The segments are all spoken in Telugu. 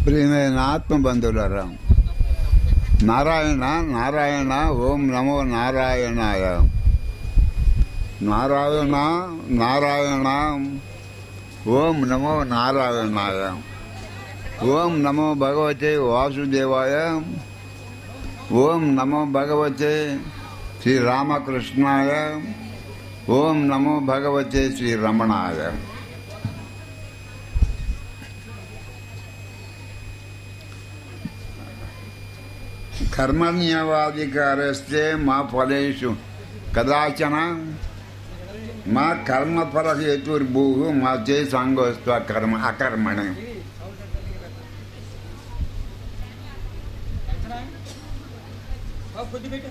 ప్రియమైన ఆత్మబంధువులరా నారాయణ నారాయణ ఓం నమో నారాయణాయ నారాయణ నారాయణ ఓం నమో నారాయణాయ ఓం నమో భగవతే వాసుదేవాయ ఓం నమో భగవతే శ్రీరామకృష్ణాయ ఓం నమో భగవతే శ్రీరమణాయ కర్మణ్యవాధికారస్తే మా ఫలేషు కదాచన మా కర్మఫల హేతుర్భూ మా చే సంగోస్వ కర్మ అకర్మణి खुद बेटे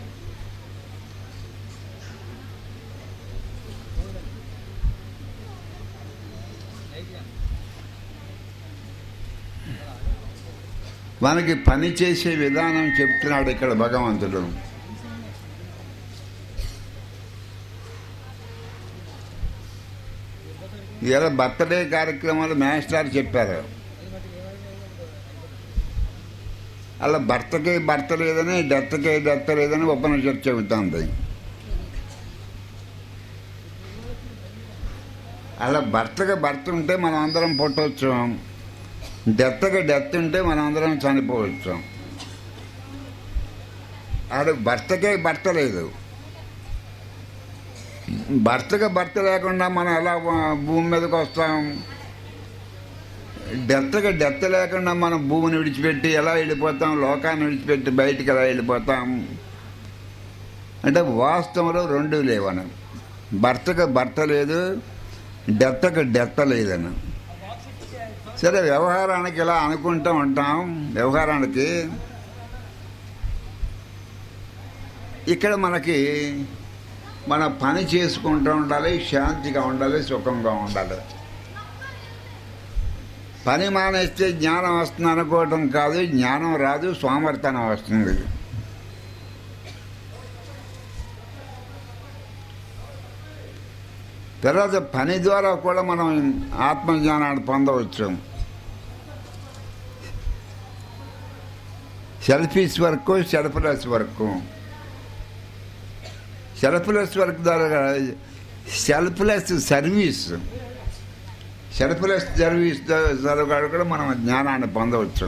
మనకి పని చేసే విధానం చెప్తున్నాడు ఇక్కడ భగవంతుడు ఇలా బర్త్డే కార్యక్రమాలు మాస్టర్ చెప్పారు అలా భర్తకి భర్త లేదని డెత్కి డెత్త లేదని ఉపనిషత్తు చెబుతుంది అలా భర్తకి భర్త ఉంటే మనం అందరం పుట్టవచ్చు డెత్కి డెత్ ఉంటే మనం అందరం చనిపోవచ్చు ఆడు భర్తకే భర్త లేదు భర్తకి భర్త లేకుండా మనం ఎలా భూమి మీదకి వస్తాం డెత్తగా డెత్త లేకుండా మనం భూమిని విడిచిపెట్టి ఎలా వెళ్ళిపోతాం లోకాన్ని విడిచిపెట్టి బయటికి ఎలా వెళ్ళిపోతాం అంటే వాస్తవంలో రెండు లేవని భర్తకు భర్త లేదు డెత్తకు డెత్త లేదని సరే వ్యవహారానికి ఇలా అనుకుంటూ ఉంటాం వ్యవహారానికి ఇక్కడ మనకి మన పని చేసుకుంటూ ఉండాలి శాంతిగా ఉండాలి సుఖంగా ఉండాలి పని మానేస్తే జ్ఞానం వస్తుంది అనుకోవటం కాదు జ్ఞానం రాదు సోమర్తనం వస్తుంది తర్వాత పని ద్వారా కూడా మనం ఆత్మజ్ఞానాన్ని పొందవచ్చు selfless work selfless work selfless work ద్వారా సెల్ఫ్లెస్ సర్వీస్ సెల్ఫ్లెస్ సర్వీస్ ద్వారా కూడా మనం జ్ఞానాన్ని పొందవచ్చు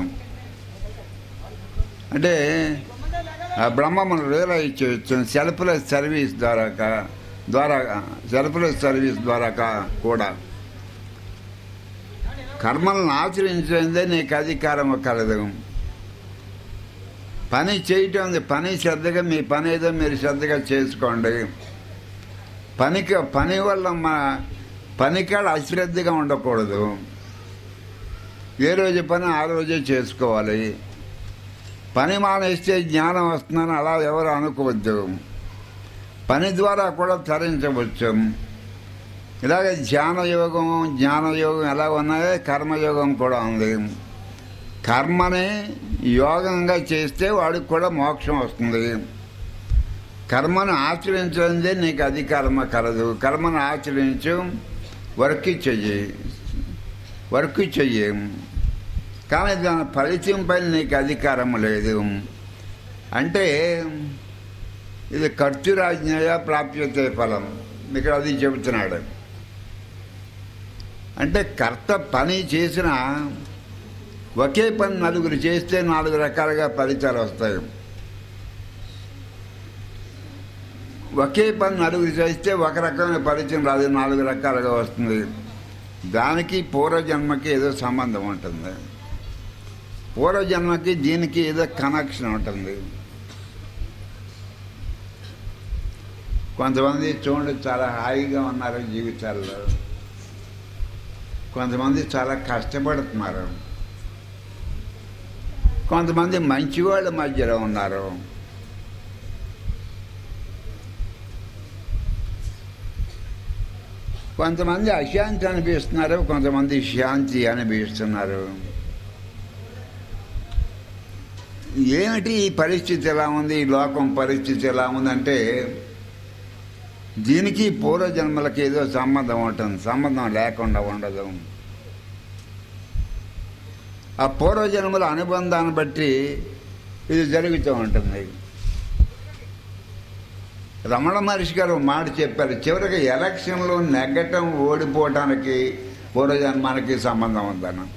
అంటే ఆ బ్రహ్మ మనం రియలైజ్ చేయొచ్చు సెల్ఫ్లెస్ సర్వీస్ ద్వారా కా- ద్వారా సెల్ఫ్లెస్ సర్వీస్ ద్వారా కా- కూడా కర్మలను ఆచరించేదే నీకు అధికారం కలదు పని చేయటం ఉంది పని శ్రద్ధగా మీ పని ఏదో మీరు శ్రద్ధగా చేసుకోండి పనికి పని వల్ల మా పనికాడ అశ్రద్ధగా ఉండకూడదు ఏ రోజు పని ఆ రోజే చేసుకోవాలి పని మానేస్తే జ్ఞానం వస్తుందని అలా ఎవరు అనుకోవద్దు పని ద్వారా కూడా తరించవచ్చు ఇలాగే ధ్యాన యోగం జ్ఞాన యోగం ఎలా ఉన్నాయో కర్మయోగం కూడా ఉంది కర్మని యోగంగా చేస్తే వాడికి కూడా మోక్షం వస్తుంది కర్మను ఆచరించదే నీకు అధికారమ కలదు కర్మను ఆచరించు వర్క్ చెయ్యి వర్క్ చెయ్యి కానీ దాని ఫలితం పైన నీకు అధికారం లేదు అంటే ఇది ఖర్చురాజ్ఞయ ప్రాప్యతే ఫలం ఇక్కడ అది చెబుతున్నాడు అంటే కర్త పని చేసిన ఒకే పని నలుగురు చేస్తే నాలుగు రకాలుగా ఫలితాలు వస్తాయి ఒకే పని నలుగురు చేస్తే ఒక రకమైన ఫలితం రాదు నాలుగు రకాలుగా వస్తుంది దానికి పూర్వజన్మకి ఏదో సంబంధం ఉంటుంది పూర్వజన్మకి దీనికి ఏదో కనెక్షన్ ఉంటుంది కొంతమంది చూడండి చాలా హాయిగా ఉన్నారు జీవితాల్లో కొంతమంది చాలా కష్టపడుతున్నారు కొంతమంది మంచివాళ్ళ మధ్యలో ఉన్నారు కొంతమంది అశాంతి అనిపిస్తున్నారు కొంతమంది శాంతి అనిపిస్తున్నారు ఏమిటి ఈ పరిస్థితి ఎలా ఉంది ఈ లోకం పరిస్థితి ఎలా ఉందంటే దీనికి పూర్వజన్మలకి ఏదో సంబంధం ఉంటుంది సంబంధం లేకుండా ఉండదు ఆ పూర్వజన్మల అనుబంధాన్ని బట్టి ఇది జరుగుతూ ఉంటుంది రమణ మహర్షి గారు ఒక మాట చెప్పారు చివరికి ఎలక్షన్లో నెగ్గటం ఓడిపోవటానికి పూర్వజన్మానికి సంబంధం ఉందన్న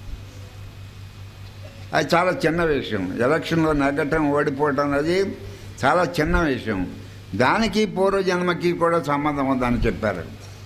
అది చాలా చిన్న విషయం ఎలక్షన్లో నెగ్గటం ఓడిపోవటం అనేది చాలా చిన్న విషయం దానికి పూర్వజన్మకి కూడా సంబంధం ఉందని చెప్పారు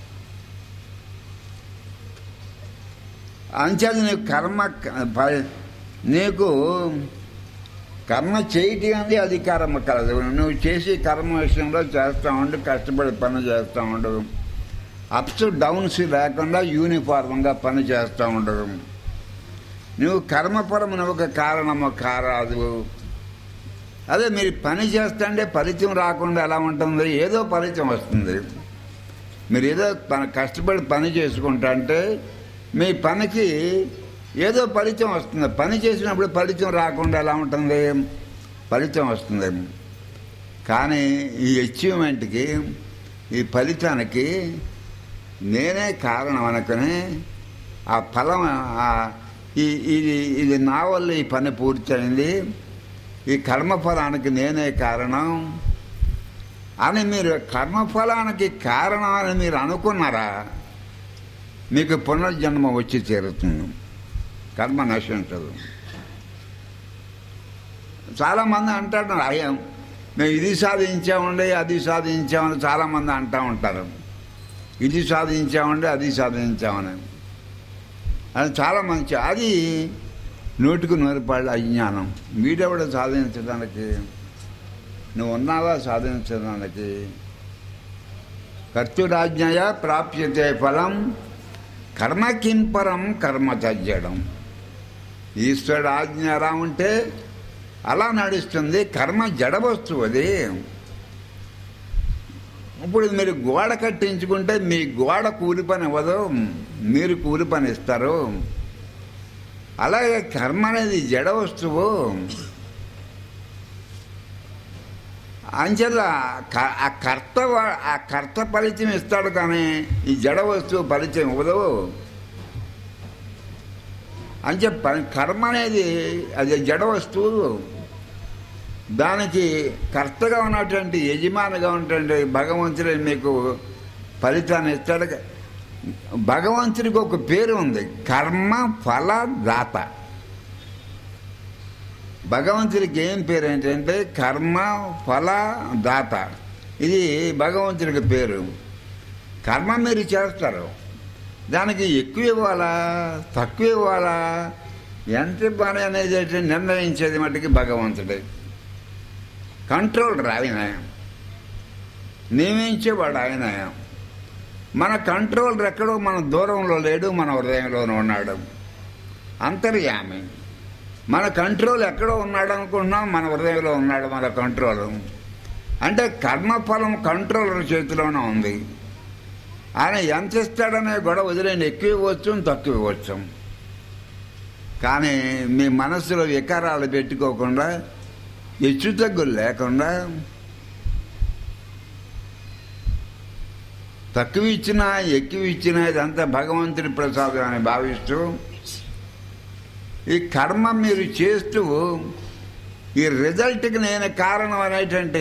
అంచేది నీకు కర్మ ప- నీకు కర్మ చేయటం అనేది అధికారం కలదు నువ్వు చేసి కర్మ విషయంలో చేస్తూ ఉండు కష్టపడి పని చేస్తూ ఉండదు అప్స్ డౌన్స్ లేకుండా యూనిఫార్మ్గా పని చేస్తూ ఉండదు నువ్వు కర్మపరం ఒక కారణము కారాదు అదే మీరు పని చేస్తుంటే ఫలితం రాకుండా ఎలా ఉంటుంది ఏదో ఫలితం వస్తుంది మీరు ఏదో పని కష్టపడి పని చేసుకుంటా అంటే మీ పనికి ఏదో ఫలితం వస్తుంది పని చేసినప్పుడు ఫలితం రాకుండా ఎలా ఉంటుంది ఫలితం వస్తుంది కానీ ఈ అచీవ్మెంట్కి ఈ ఫలితానికి నేనే కారణం అనుకుని ఆ ఫలం ఆ- ఈ ఇది ఇది నా వల్ల ఈ పని పూర్తయింది ఈ కర్మఫలానికి నేనే కారణం అని మీరు కర్మఫలానికి కారణం అని మీరు అనుకున్నారా మీకు పునర్జన్మ వచ్చి చేరుతుంది కర్మ నశించదు చాలామంది అంటారు అయ్యా మేము ఇది సాధించామండి అది సాధించామని చాలామంది అంటూ ఉంటారు ఇది సాధించామండి అది సాధించామని అది చాలా మంచి అది నూటికి నూరు పాళ్ళు అజ్ఞానం వీడెవడ సాధించడానికి నువ్వు ఉన్నావా సాధించడానికి కర్తురాజ్ఞయ ప్రాప్యతే ఫలం కర్మ కింపరం కర్మ తజ్జడం ఈశ్వరుడు ఆజ్ఞ ఎలా ఉంటే అలా నడుస్తుంది కర్మ జడ వస్తువు అది ఇప్పుడు మీరు గోడ కట్టించుకుంటే మీ గోడ కూలి పని ఇవ్వదు మీరు కూలి పని ఇస్తారు అలాగే కర్మ అనేది జడ వస్తువు అంచెల క- ఆ కర్త వా- ఆ కర్త ఫలితం ఇస్తాడు కానీ ఈ జడ వస్తువు ఫలితం ఇవ్వదు అంచే ప- కర్మ అనేది అది జడ వస్తువు దానికి కర్తగా ఉన్నటువంటి యజమానిగా ఉన్నటువంటి భగవంతుడు మీకు ఫలితాన్ని ఇస్తాడు భగవంతుడికి ఒక పేరు ఉంది కర్మ ఫల దాత భగవంతుడికి ఏం పేరు ఏంటంటే కర్మ ఫల దాత ఇది భగవంతుడికి పేరు కర్మ మీరు చేస్తారు దానికి ఎక్కువ ఇవ్వాలా తక్కువ ఇవ్వాలా ఎంత ఇవ్వాలి అనేది అయితే నిర్ణయించేది మటుకి భగవంతుడే కంట్రోలర్ ఆయన నియమించేవాడు ఆయన మన కంట్రోలర్ ఎక్కడో మన దూరంలో లేడు మన హృదయంలోనే ఉన్నాడు అంతర్యామి మన కంట్రోల్ ఎక్కడో ఉన్నాడు అనుకుంటున్నాం మన హృదయంలో ఉన్నాడు మన కంట్రోల్ అంటే కర్మఫలం కంట్రోలర్ చేతిలోనే ఉంది ఆయన ఎంత ఇస్తాడనే గొడవ వదిలేని ఎక్కువ ఇవ్వచ్చు తక్కువ ఇవ్వచ్చు కానీ మీ మనసులో వికారాలు పెట్టుకోకుండా హెచ్చు తగ్గులు లేకుండా తక్కువ ఇచ్చినా ఎక్కువ ఇచ్చినా ఇదంతా భగవంతుడి ప్రసాదం అని భావిస్తూ ఈ కర్మ మీరు చేస్తూ ఈ రిజల్ట్కి నేను కారణం అనేటువంటి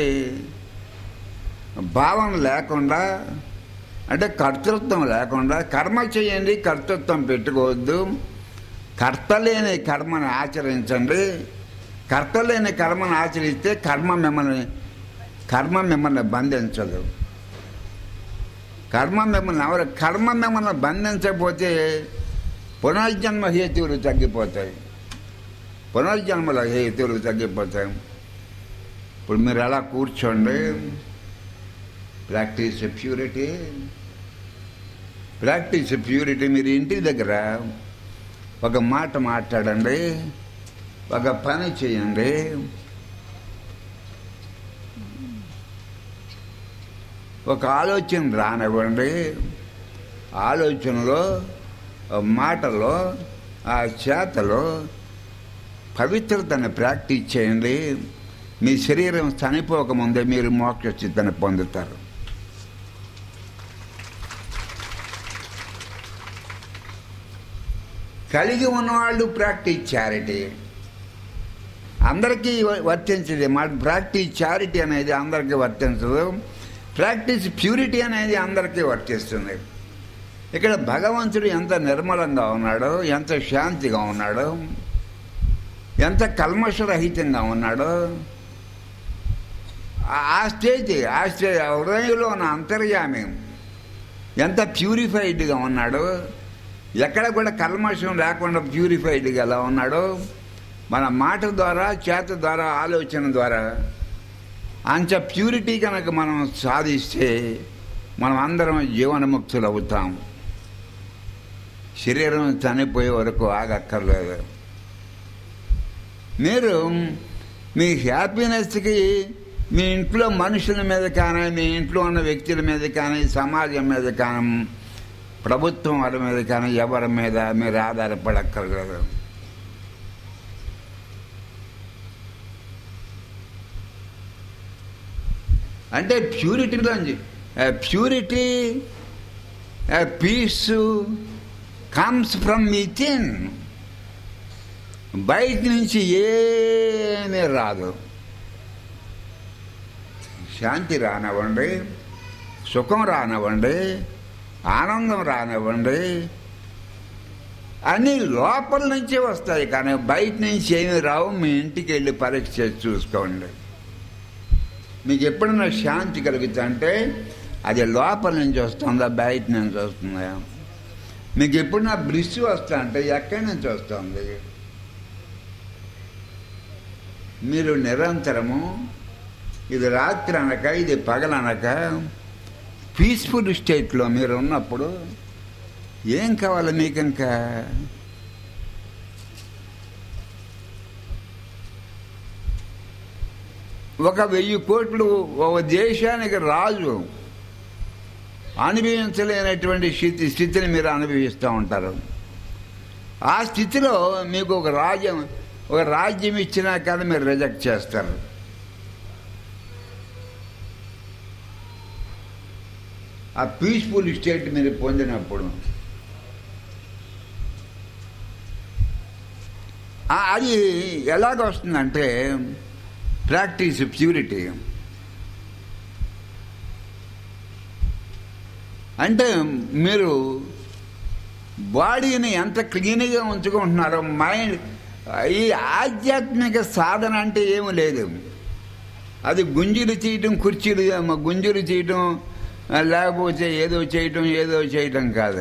భావన లేకుండా అంటే కర్తృత్వం లేకుండా కర్మ చేయండి కర్తృత్వం పెట్టుకోవద్దు కర్త లేని కర్మను ఆచరించండి కర్త లేని కర్మను ఆచరిస్తే కర్మ మిమ్మల్ని కర్మ మిమ్మల్ని బంధించదు కర్మ మిమ్మల్ని ఎవరు కర్మ మిమ్మల్ని బంధించకపోతే పునర్జన్మ హేతువులు తగ్గిపోతాయి పునర్జన్మల హేతువులు తగ్గిపోతాయి ఇప్పుడు మీరు అలా కూర్చోండి ప్రాక్టీస్ ప్యూరిటీ ప్రాక్టీస్ ప్యూరిటీ మీరు ఇంటి దగ్గర ఒక మాట మాట్లాడండి ఒక పని చేయండి ఒక ఆలోచన రానివ్వండి ఆలోచనలో ఆ మాటలో ఆ చేతలో పవిత్రతను ప్రాక్టీస్ చేయండి మీ శరీరం చనిపోకముందే మీరు మోక్ష స్థితిని పొందుతారు కలిగి ఉన్నవాళ్ళు ప్రాక్టీస్ చారిటీ అందరికీ వ- వర్తించదు మా ప్రాక్టీస్ చారిటీ అనేది అందరికీ వర్తించదు ప్రాక్టీస్ ప్యూరిటీ అనేది అందరికీ వర్తిస్తుంది ఇక్కడ భగవంతుడు ఎంత నిర్మలంగా ఉన్నాడో ఎంత శాంతిగా ఉన్నాడో ఎంత కల్మషరహితంగా ఉన్నాడో ఆ- ఆ స్టేజ్ ఆ స్టేజ్ ఆ హృదయంలో ఉన్న అంతర్యామి ఎంత ప్యూరిఫైడ్గా ఉన్నాడో ఎక్కడ కూడా కల్మషం లేకుండా ప్యూరిఫైడ్గా ఎలా ఉన్నాడో మన మాట ద్వారా చేత ద్వారా ఆలోచన ద్వారా అంత ప్యూరిటీ కనుక మనం సాధిస్తే మనం అందరం జీవనముక్తులు అవుతాం శరీరం చనిపోయే వరకు ఆగక్కర్లేదు మీరు మీ హ్యాపీనెస్కి మీ ఇంట్లో మనుషుల మీద కానీ మీ ఇంట్లో ఉన్న వ్యక్తుల మీద కానీ సమాజం మీద కానీ ప్రభుత్వం వారి మీద కానీ ఎవరి మీద మీరు ఆధారపడక్కర్లేదు అంటే ప్యూరిటీలోంచి purity peace comes from within బయట నుంచి ఏమీ రాదు శాంతి రానివ్వండి సుఖం రానివ్వండి ఆనందం రానివ్వండి అన్నీ లోపల నుంచే వస్తాయి కానీ బయట నుంచి ఏమీ రావు మీ ఇంటికి వెళ్ళి పరీక్ష చేసి చూసుకోండి మీకు ఎప్పుడైనా శాంతి కలుగుతుంటే అది లోపల నుంచి వస్తుందా బయట నుంచి వస్తుందా మీకు ఎప్పుడైనా బ్రిస్ వస్తా అంటే ఎక్కడి నుంచి వస్తుంది మీరు నిరంతరము ఇది రాత్రి అనక ఇది పగలనక పీస్ఫుల్ స్టేట్లో మీరు ఉన్నప్పుడు ఏం కావాలి మీకు ఇంకా ఒక వెయ్యి కోట్లు ఒక దేశానికి రాజు అనుభవించలేనటువంటి స్థితి స్థితిని మీరు అనుభవిస్తూ ఉంటారు ఆ స్థితిలో మీకు ఒక రాజ్యం ఒక రాజ్యం ఇచ్చినా కానీ మీరు రిజెక్ట్ చేస్తారు ఆ పీస్ఫుల్ స్టేట్ మీరు పొందినప్పుడు ఆ- అది ఎలాగొస్తుందంటే ప్రాక్టీస్ ప్యూరిటీ అంటే మీరు బాడీని ఎంత క్లీన్గా ఉంచుకుంటున్నారో మైండ్ ఈ ఆధ్యాత్మిక సాధన అంటే ఏమి లేదు అది గుంజీలు చేయటం కుర్చీలు గుంజీలు చేయటం ఆ, లేకపోతే ఏదో చేయటం ఏదో చేయటం కాదు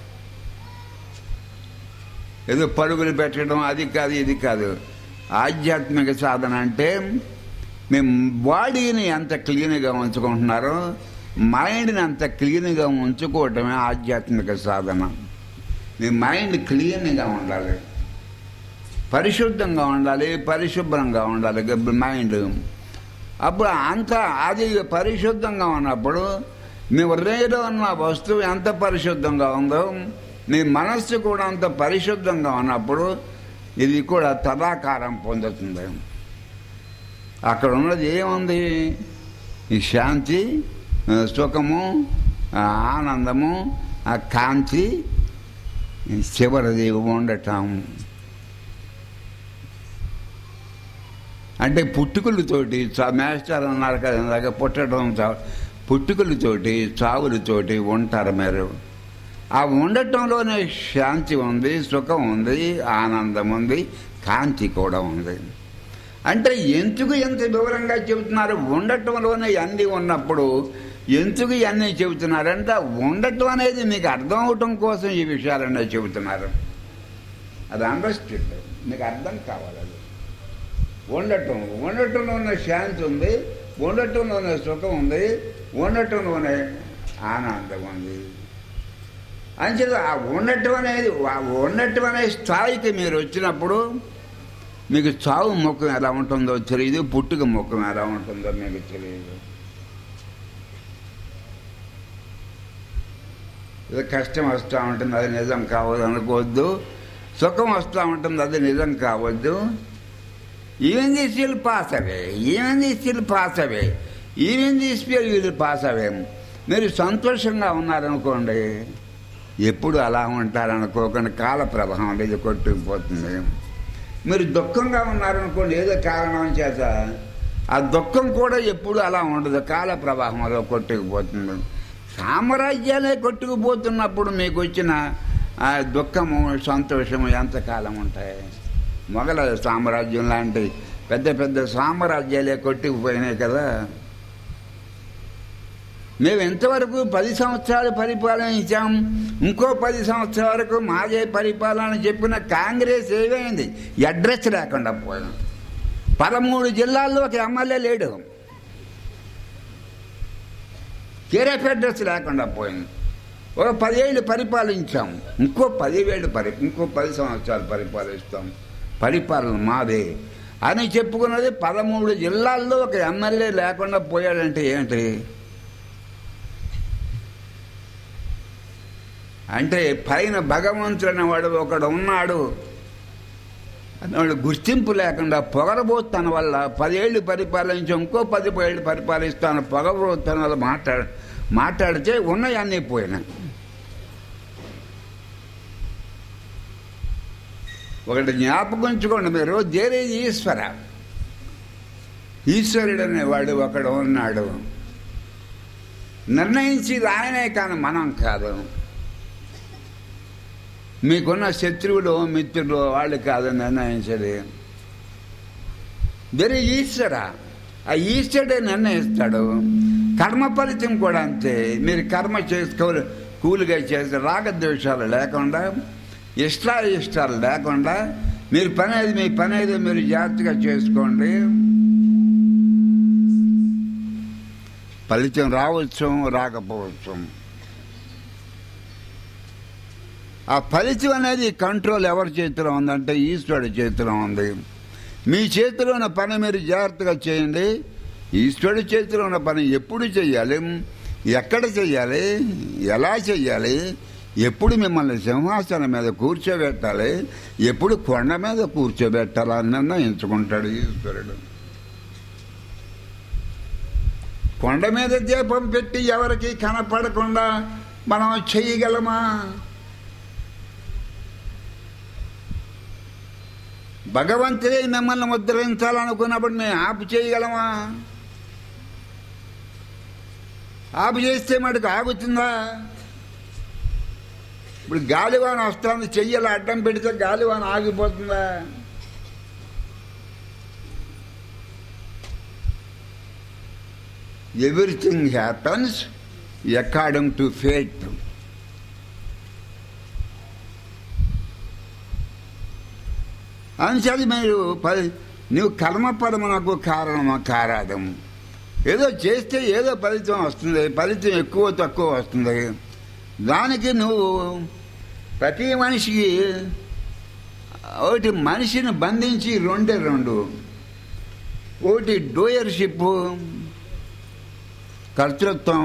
ఏదో పరుగులు పెట్టడం అది కాదు ఇది కాదు ఆధ్యాత్మిక సాధన అంటే మేము బాడీని ఎంత క్లీన్గా ఉంచుకుంటున్నారో మైండ్ని అంత క్లీన్గా ఉంచుకోవటమే ఆధ్యాత్మిక సాధన మీ మైండ్ క్లీన్గా ఉండాలి పరిశుద్ధంగా ఉండాలి పరిశుభ్రంగా ఉండాలి గబ్బ- మైండ్ అప్పుడు అంత అది పరిశుద్ధంగా ఉన్నప్పుడు మీ హృదయంలో ఉన్న వస్తువు ఎంత పరిశుద్ధంగా ఉందో మీ మనస్సు కూడా అంత పరిశుద్ధంగా ఉన్నప్పుడు ఇది కూడా తదాకారం పొందుతుంది అక్కడ ఉన్నది ఏముంది ఈ శాంతి ఆ, సుఖము ఆ, ఆనందము ఆ కాంతి ఈ చివరిది ఉండటం అంటే పుట్టుకలతోటి చా మేస్టర్ అన్నారు కదా ఇందాక పుట్టడం చా పుట్టుకలతోటి చావులతోటి ఉంటారు మీరు ఆ ఉండటంలోనే శాంతి ఉంది సుఖం ఉంది ఆనందం ఉంది కాంతి కూడా ఉంది అంటే ఎందుకు ఎంత వివరంగా చెబుతున్నారు ఉండటంలోనే అన్నీ ఉన్నప్పుడు ఎందుకు ఇవన్నీ చెబుతున్నారంటే ఆ ఉండటం అనేది మీకు అర్థం అవటం కోసం ఈ విషయాలన్నీ చెబుతున్నారు అది అండర్స్టూడ్ మీకు అర్థం కావాలి అది ఉండటం ఉండటంలో ఉన్న శాంతి ఉంది ఉండటంలోనే సుఖం ఉంది ఉండటంలోనే ఆనందం ఉంది అంచేత ఆ ఉండటం అనేది ఆ ఉండటం అనే స్థాయికి మీరు వచ్చినప్పుడు మీకు చావు ముఖం ఎలా ఉంటుందో తెలియదు పుట్టుక ముఖం ఎలా ఉంటుందో మీకు తెలియదు ఏదో కష్టం వస్తూ ఉంటుంది అది నిజం కావద్దు అనుకోవద్దు సుఖం వస్తూ ఉంటుంది అది నిజం కావద్దు even this will pass away even this will pass away even this will will pass away మీరు సంతోషంగా ఉన్నారనుకోండి ఎప్పుడు అలా ఉంటారనుకోకుండా కాల ప్రభావం ఇది కొట్టుకుపోతుంది మీరు దుఃఖంగా ఉన్నారనుకోండి ఏదో కారణం చేత ఆ దుఃఖం కూడా ఎప్పుడు అలా ఉండదు కాల ప్రవాహంలో కొట్టుకుపోతుంది సామ్రాజ్యాలే కొట్టుకుపోతున్నప్పుడు మీకు వచ్చిన ఆ దుఃఖము సంతోషము ఎంతకాలం ఉంటాయి మొఘల సామ్రాజ్యం లాంటి పెద్ద పెద్ద సామ్రాజ్యాలే కొట్టుకుపోయినాయి కదా మేము ఎంతవరకు పది సంవత్సరాలు పరిపాలించాం ఇంకో పది సంవత్సరాల వరకు మాదే పరిపాలన చెప్పిన కాంగ్రెస్ ఏమైంది అడ్రస్ లేకుండా పోయింది పదమూడు జిల్లాల్లో ఒక ఎమ్మెల్యే లేడు కేరఫ్ అడ్రస్ లేకుండా పోయింది ఒక పదేళ్ళు పరిపాలించాం ఇంకో పదివేళ్ళు పరి ఇంకో పది సంవత్సరాలు పరిపాలిస్తాం పరిపాలన మాదే అని చెప్పుకున్నది పదమూడు జిల్లాల్లో ఒక ఎమ్మెల్యే లేకుండా పోయాడంటే ఏంటి అంటే పైన భగవంతుడు అనేవాడు ఒకడు ఉన్నాడు అనేవాడు గుర్తింపు లేకుండా పొగరబోతన వల్ల పదేళ్ళు పరిపాలించి ఇంకో పది ఏళ్ళు పరిపాలిస్తాను పొగరబోతన వల్ల మాట్లాడ మాట్లాడితే ఉన్నాయన్నీ పోయినాయి ఒకటి జ్ఞాపకం ఉంచుకోండి మీరు దేరే ఈశ్వర ఈశ్వరుడు అనేవాడు ఒకడు ఉన్నాడు నిర్ణయించేది ఆయనే కానీ మనం కాదు మీకున్న శత్రువులు మిత్రులు వాళ్ళు కాదు నిర్ణయించేది వెరీ ఈశ్వర ఆ ఈశ్వరుడే నిర్ణయిస్తాడు కర్మ ఫలితం కూడా అంతే మీరు కర్మ చేసుకో కూలిగా చేస్తే రాగద్వేషాలు లేకుండా ఇష్ట ఇష్టాలు లేకుండా మీరు పని అది మీ పని ఏదో మీరు జాగ్రత్తగా చేసుకోండి ఫలితం రావచ్చు రాకపోవచ్చు ఆ ఫలితం అనేది కంట్రోల్ ఎవరి చేతిలో ఉందంటే ఈశ్వరుడి చేతిలో ఉంది మీ చేతిలో ఉన్న పని మీరు జాగ్రత్తగా చేయండి ఈశ్వరుడి చేతిలో ఉన్న పని ఎప్పుడు చేయాలి ఎక్కడ చేయాలి ఎలా చేయాలి ఎప్పుడు మిమ్మల్ని సింహాసనం మీద కూర్చోబెట్టాలి ఎప్పుడు కొండ మీద కూర్చోబెట్టాలని నిర్ణయించుకుంటాడు ఈశ్వరుడు కొండ మీద దీపం పెట్టి ఎవరికి కనపడకుండా మనం చేయగలమా భగవంతుడే మిమ్మల్ని ముద్రించాలనుకున్నప్పుడు మేము ఆపు చేయగలమా ఆపు చేస్తే మటుకు ఆగుతుందా ఇప్పుడు గాలివాన వస్తుంది చెయ్యాలి అడ్డం పెడితే గాలివాన ఆగిపోతుందా everything happens according to fate అంశాలు మీరు పది నువ్వు కర్మపదమునకు కారణమా కారాదం ఏదో చేస్తే ఏదో ఫలితం వస్తుంది ఫలితం ఎక్కువ తక్కువ వస్తుంది దానికి నువ్వు ప్రతి మనిషికి ఒకటి మనిషిని బంధించి రెండే రెండు ఒకటి డోయర్షిప్ కర్తృత్వం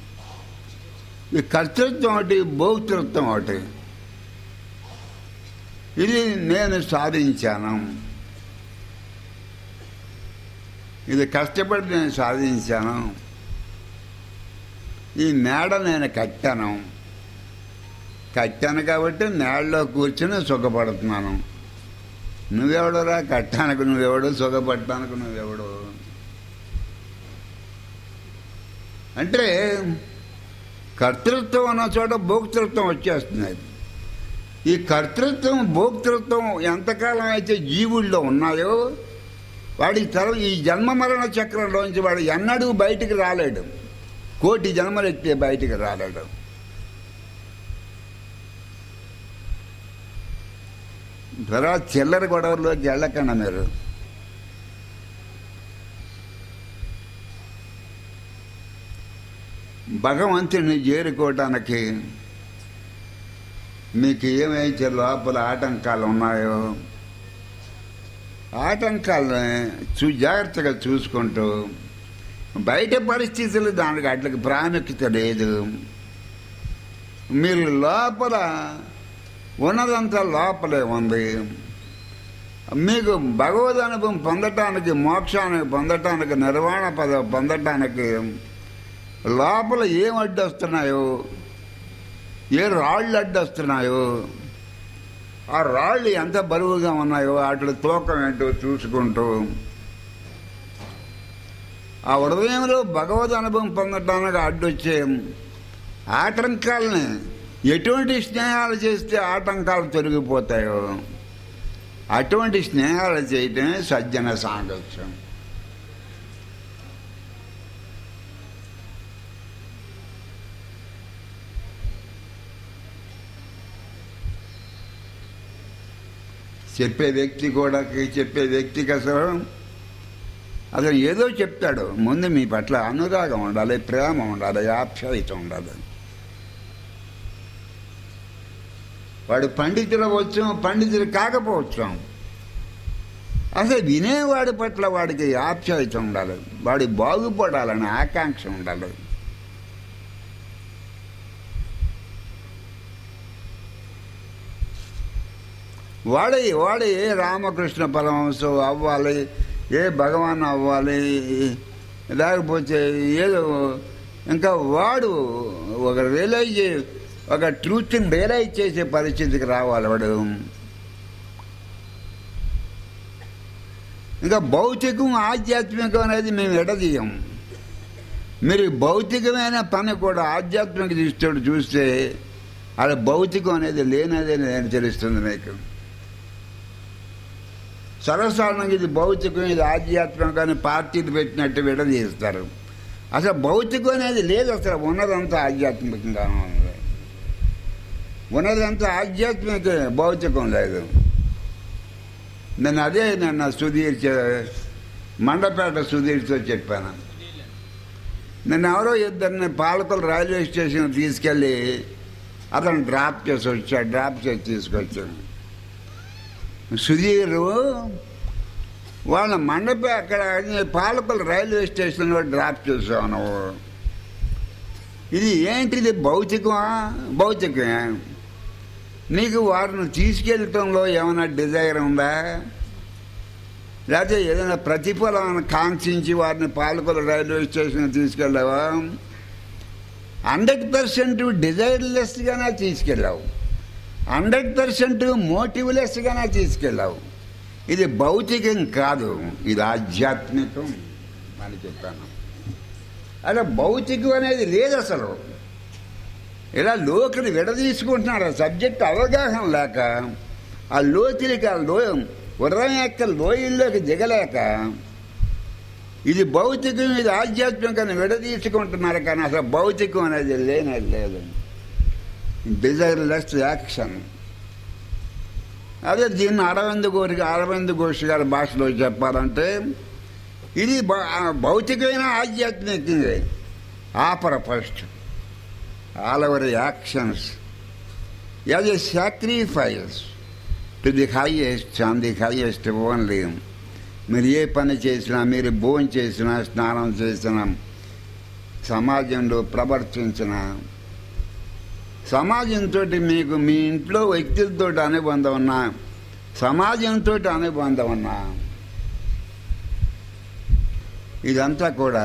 ఈ కర్తృత్వం ఒకటి భోక్తృత్వం ఒకటి ఇది నేను సాధించాను ఇది కష్టపడి నేను సాధించాను ఈ మేడ నేను కట్టాను కట్టాను కాబట్టి నేడలో కూర్చొని సుఖపడుతున్నాను నువ్వెవడరా కట్టానికి నువ్వెవడు సుఖపడటానికి నువ్వెవడు అంటే కర్తృత్వం అన్న చోట భోక్తృత్వం వచ్చేస్తుంది ఈ కర్తృత్వం భోక్తృత్వం ఎంతకాలం అయితే జీవుల్లో ఉన్నాయో వాడి తర ఈ జన్మ మరణ చక్రంలోంచి వాడు ఎన్నడూ బయటికి రాలేడు కోటి జన్మలు ఎత్తే బయటికి రాలేడు తర్వాత చిల్లర గొడవల్లోకి వెళ్ళకండి మీరు భగవంతుని చేరుకోవటానికి మీకు ఏమైతే లోపల ఆటంకాలు ఉన్నాయో ఆటంకాలని చూ జాగ్రత్తగా చూసుకుంటూ బయట పరిస్థితులు దానికి అట్లకి ప్రాముఖ్యత లేదు మీరు లోపల ఉన్నదంతా లోపలే ఉంది మీకు భగవద్ అనుభవం పొందటానికి మోక్షాన్ని పొందటానికి నిర్వాణ పద పొందటానికి లోపల ఏం అడ్డొస్తున్నాయో ఏ రాళ్ళు అడ్డొస్తున్నాయో ఆ రాళ్ళు ఎంత బరువుగా ఉన్నాయో వాటి తూకం ఏంటో చూసుకుంటూ ఆ హృదయంలో భగవద్ అనుభవం పొందడానికి అడ్డొచ్చే ఆటంకాలని ఎటువంటి స్నేహాలు చేస్తే ఆటంకాలు తొలగిపోతాయో అటువంటి స్నేహాలు చేయటమే సజ్జన సాంగత్యం చెప్పే వ్యక్తి కూడా చెప్పే వ్యక్తికి అసలు అసలు ఏదో చెప్తాడు ముందు మీ పట్ల అనురాగం ఉండాలి ప్రేమ ఉండాలి ఆప్యాయత ఉండాలి వాడు పండితులు వచ్చు పండితులు కాకపోవచ్చు అసలు వినేవాడి పట్ల వాడికి ఆప్యాయత ఉండాలి వాడి బాగుపడాలని ఆకాంక్ష ఉండాలి వాడే వాడే ఏ రామకృష్ణ పరమహంసం అవ్వాలి ఏ భగవాన్ అవ్వాలి లేకపోతే ఏదో ఇంకా వాడు ఒక రియలైజ్ ఒక ట్రూత్ని రియలైజ్ చేసే పరిస్థితికి రావాలి వాడు ఇంకా భౌతికం ఆధ్యాత్మికం అనేది మేము ఎడదీయం మీరు భౌతికమైన పని కూడా ఆధ్యాత్మిక దృష్టితో చూస్తే అది భౌతికం అనేది లేనదే నేను తెలుస్తుంది మీకు సర్వసాధారణంగా ఇది భౌతికం ఇది ఆధ్యాత్మికం అని పార్టీలు పెట్టినట్టు విడదీస్తారు అసలు భౌతికం అనేది లేదు అసలు ఉన్నదంతా ఆధ్యాత్మికంగా ఉంది ఉన్నదంతా ఆధ్యాత్మిక భౌతికం లేదు నేను అదే నిన్న సుధీర్ చె- మండపేట సుధీర్తో చెప్పాను నేను ఎవరో ఇద్దరిని పాలకులు రైల్వే స్టేషన్ తీసుకెళ్ళి అతను డ్రాప్ చేసి వచ్చాడు డ్రాప్ చేసి తీసుకొచ్చాను సుధీరు వాళ్ళ మండపే అక్కడ పాలకులు రైల్వే స్టేషన్లో డ్రాప్ చేసావు నువ్వు ఇది ఏంటిది భౌతికమా భౌతికమే నీకు వారిని తీసుకెళ్ళటంలో ఏమైనా డిజైర్ ఉందా లేకపోతే ఏదైనా ప్రతిఫలాన్ని కాంక్షించి వారిని పాలకుల రైల్వే స్టేషన్ తీసుకెళ్ళావా హండ్రెడ్ పర్సెంట్ డిజైర్లెస్గానే తీసుకెళ్ళావు హండ్రెడ్ పర్సెంట్ మోటివ్లెస్గానే తీసుకెళ్ళావు ఇది భౌతికం కాదు ఇది ఆధ్యాత్మికం అని చెప్పాను అలా భౌతికం అనేది లేదు అసలు ఇలా లోతులు విడదీసుకుంటున్నారు ఆ సబ్జెక్ట్ అవగాహన లేక ఆ లోతులకి ఆ లో ఉదయం యొక్క లోయల్లోకి దిగలేక ఇది భౌతికం ఇది ఆధ్యాత్మికం విడదీసుకుంటున్నారు కానీ అసలు భౌతికం అనేది లేనేది లేదు డిజైర్లెస్ యాక్షన్ అదే దీన్ని అరవింద్ ఘోష్ అరవింద్ ఘోష్ గారి భాషలో చెప్పాలంటే ఇది భౌ- ఆ భౌతికమైన ఆధ్యాత్మిక offer first all our actions as a sacrifice to the highest on the highest only మీరు ఏ పని చేసినా మీరు భోజనం చేసినా స్నానం చేసినా సమాజంలో ప్రవర్తించినా సమాజంతో మీకు మీ ఇంట్లో వ్యక్తులతో అనుబంధం ఉన్నా సమాజంతో అనుబంధం ఉన్నా ఇదంతా కూడా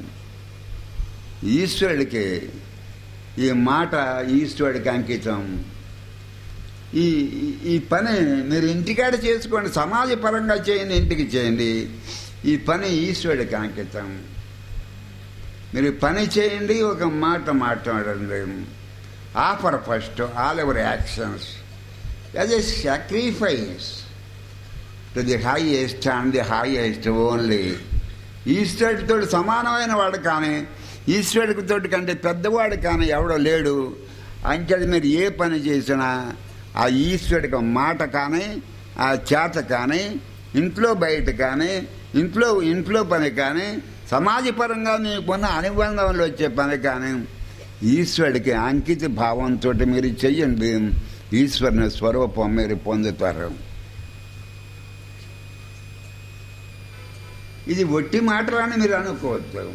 ఈశ్వరుడికి ఈ మాట ఈశ్వరుడికి అంకితం ఈ ఈ- ఈ పని మీరు ఇంటికాడ చేసుకోండి సమాజ పరంగా చేయండి ఇంటికి చేయండి ఈ పని ఈశ్వరుడికి అంకితం మీరు పని చేయండి ఒక మాట మాట్లాడండి offer first all ever actions as a sacrifice to the highest and the highest only ఈశ్వరుడితో సమానమైన వాడు కానీ ఈశ్వరుడితో కంటే పెద్దవాడు కానీ ఎవడో లేడు అంచేది మీరు ఏ పని చేసినా ఆ ఈశ్వరుడికి మాట కానీ ఆ చేత కానీ ఇంట్లో బయట కానీ ఇంట్లో ఇంట్లో పని కానీ సమాజపరంగా మీకున్న అనుబంధంలో వచ్చే పని కానీ ఈశ్వరుడికి అంకిత భావంతో మీరు చెయ్యండి ఈశ్వరుని స్వరూపం మీరు పొందుతారు ఇది ఒట్టి మాటలని మీరు అనుకోవద్దు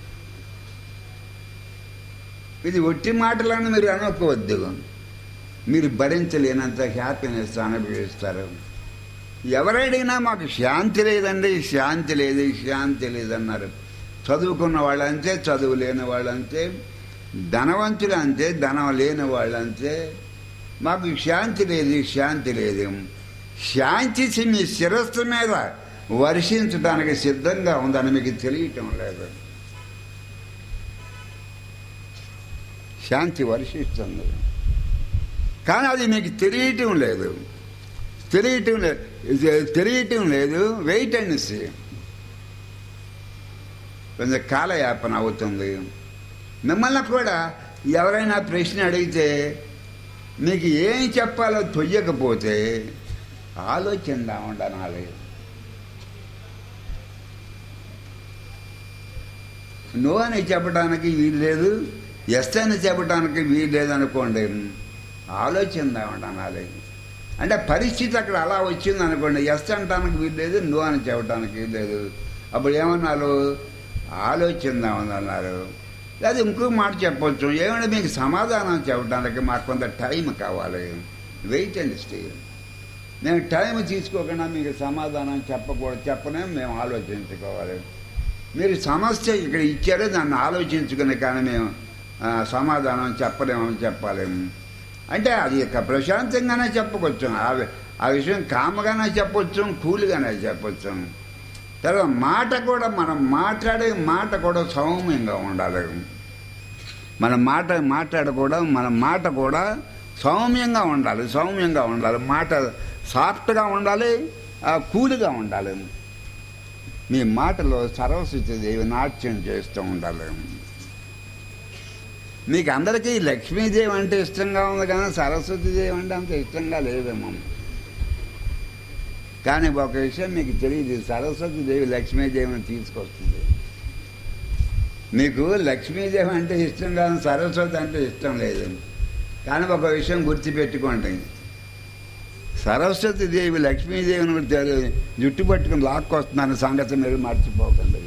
ఇది ఒట్టి మాటలని మీరు అనుకోవద్దు మీరు భరించలేనంత హ్యాపీనెస్ అనుభవిస్తారు ఎవరైనా మాకు శాంతి లేదండి శాంతి లేదు శాంతి లేదన్నారు చదువుకున్న వాళ్ళంతే చదువు లేని వాళ్ళంతే ధనవంతులు అంతే ధనం లేని వాళ్ళు అంతే మాకు శాంతి లేదు శాంతి లేదు శాంతి మీ శిరస్సు మీద వర్షించడానికి సిద్ధంగా ఉందని మీకు తెలియటం లేదు శాంతి వర్షిస్తుంది కానీ అది మీకు తెలియటం లేదు తెలియటం లేదు తెలియటం లేదు వెయిట్ అండ్ సీ కొంచెం కాలయాపన అవుతుంది మిమ్మల్ని కూడా ఎవరైనా ప్రశ్న అడిగితే మీకు ఏం చెప్పాలో తొయ్యకపోతే ఆలోచన ఉండనాలి నో అని చెప్పడానికి వీలు లేదు ఎస్ అని చెప్పడానికి వీలు లేదు అనుకోండి ఆలోచన ఉండనాలి అంటే పరిస్థితి అక్కడ అలా వచ్చింది అనుకోండి ఎస్ అంటానికి వీలు లేదు నో అని చెప్పడానికి వీలు లేదు అప్పుడు ఏమన్నారు ఆలోచన ఉందన్నారు లేదా ఇంకో మాట చెప్పొచ్చు ఏమంటే మీకు సమాధానం చెప్పడానికి మాకు కొంత టైం కావాలి వెయిట్ అండ్ స్టే నేను టైం తీసుకోకుండా మీకు సమాధానం చెప్పకూడదు చెప్పనే మేము ఆలోచించుకోవాలి మీరు సమస్య ఇక్కడ ఇచ్చారో దాన్ని ఆలోచించుకుని కానీ మేము ఆ, సమాధానం చెప్పలేమని చెప్పలేము అంటే అది ఇక ప్రశాంతంగానే చెప్పవచ్చు ఆ వి- ఆ విషయం కామగానే చెప్పొచ్చు కూల్గానే చెప్పొచ్చు తర్వాత మాట కూడా మనం మాట్లాడే మాట కూడా సౌమ్యంగా ఉండాలి మన మాట మాట్లాడకూడదు మన మాట కూడా సౌమ్యంగా ఉండాలి సౌమ్యంగా ఉండాలి మాట సాఫ్ట్గా ఉండాలి ఆ, కూల్గా ఉండాలి మీ మాటలో సరస్వతి దేవి నాట్యం చేస్తూ ఉండాలి మీకు అందరికీ లక్ష్మీదేవి అంటే ఇష్టంగా ఉంది కానీ సరస్వతి దేవి అంటే అంత ఇష్టంగా లేదేమో కానీ ఒక విషయం మీకు తెలియదు సరస్వతి దేవి లక్ష్మీదేవిని తీసుకొస్తుంది మీకు లక్ష్మీదేవి అంటే ఇష్టం కాదు సరస్వతి అంటే ఇష్టం లేదు కానీ ఒక విషయం గుర్తుపెట్టుకోండి సరస్వతి దేవి లక్ష్మీదేవిని తెలి- జుట్టు పట్టుకుని లాక్కొస్తున్నాను సంగతి మీరు మర్చిపోకండి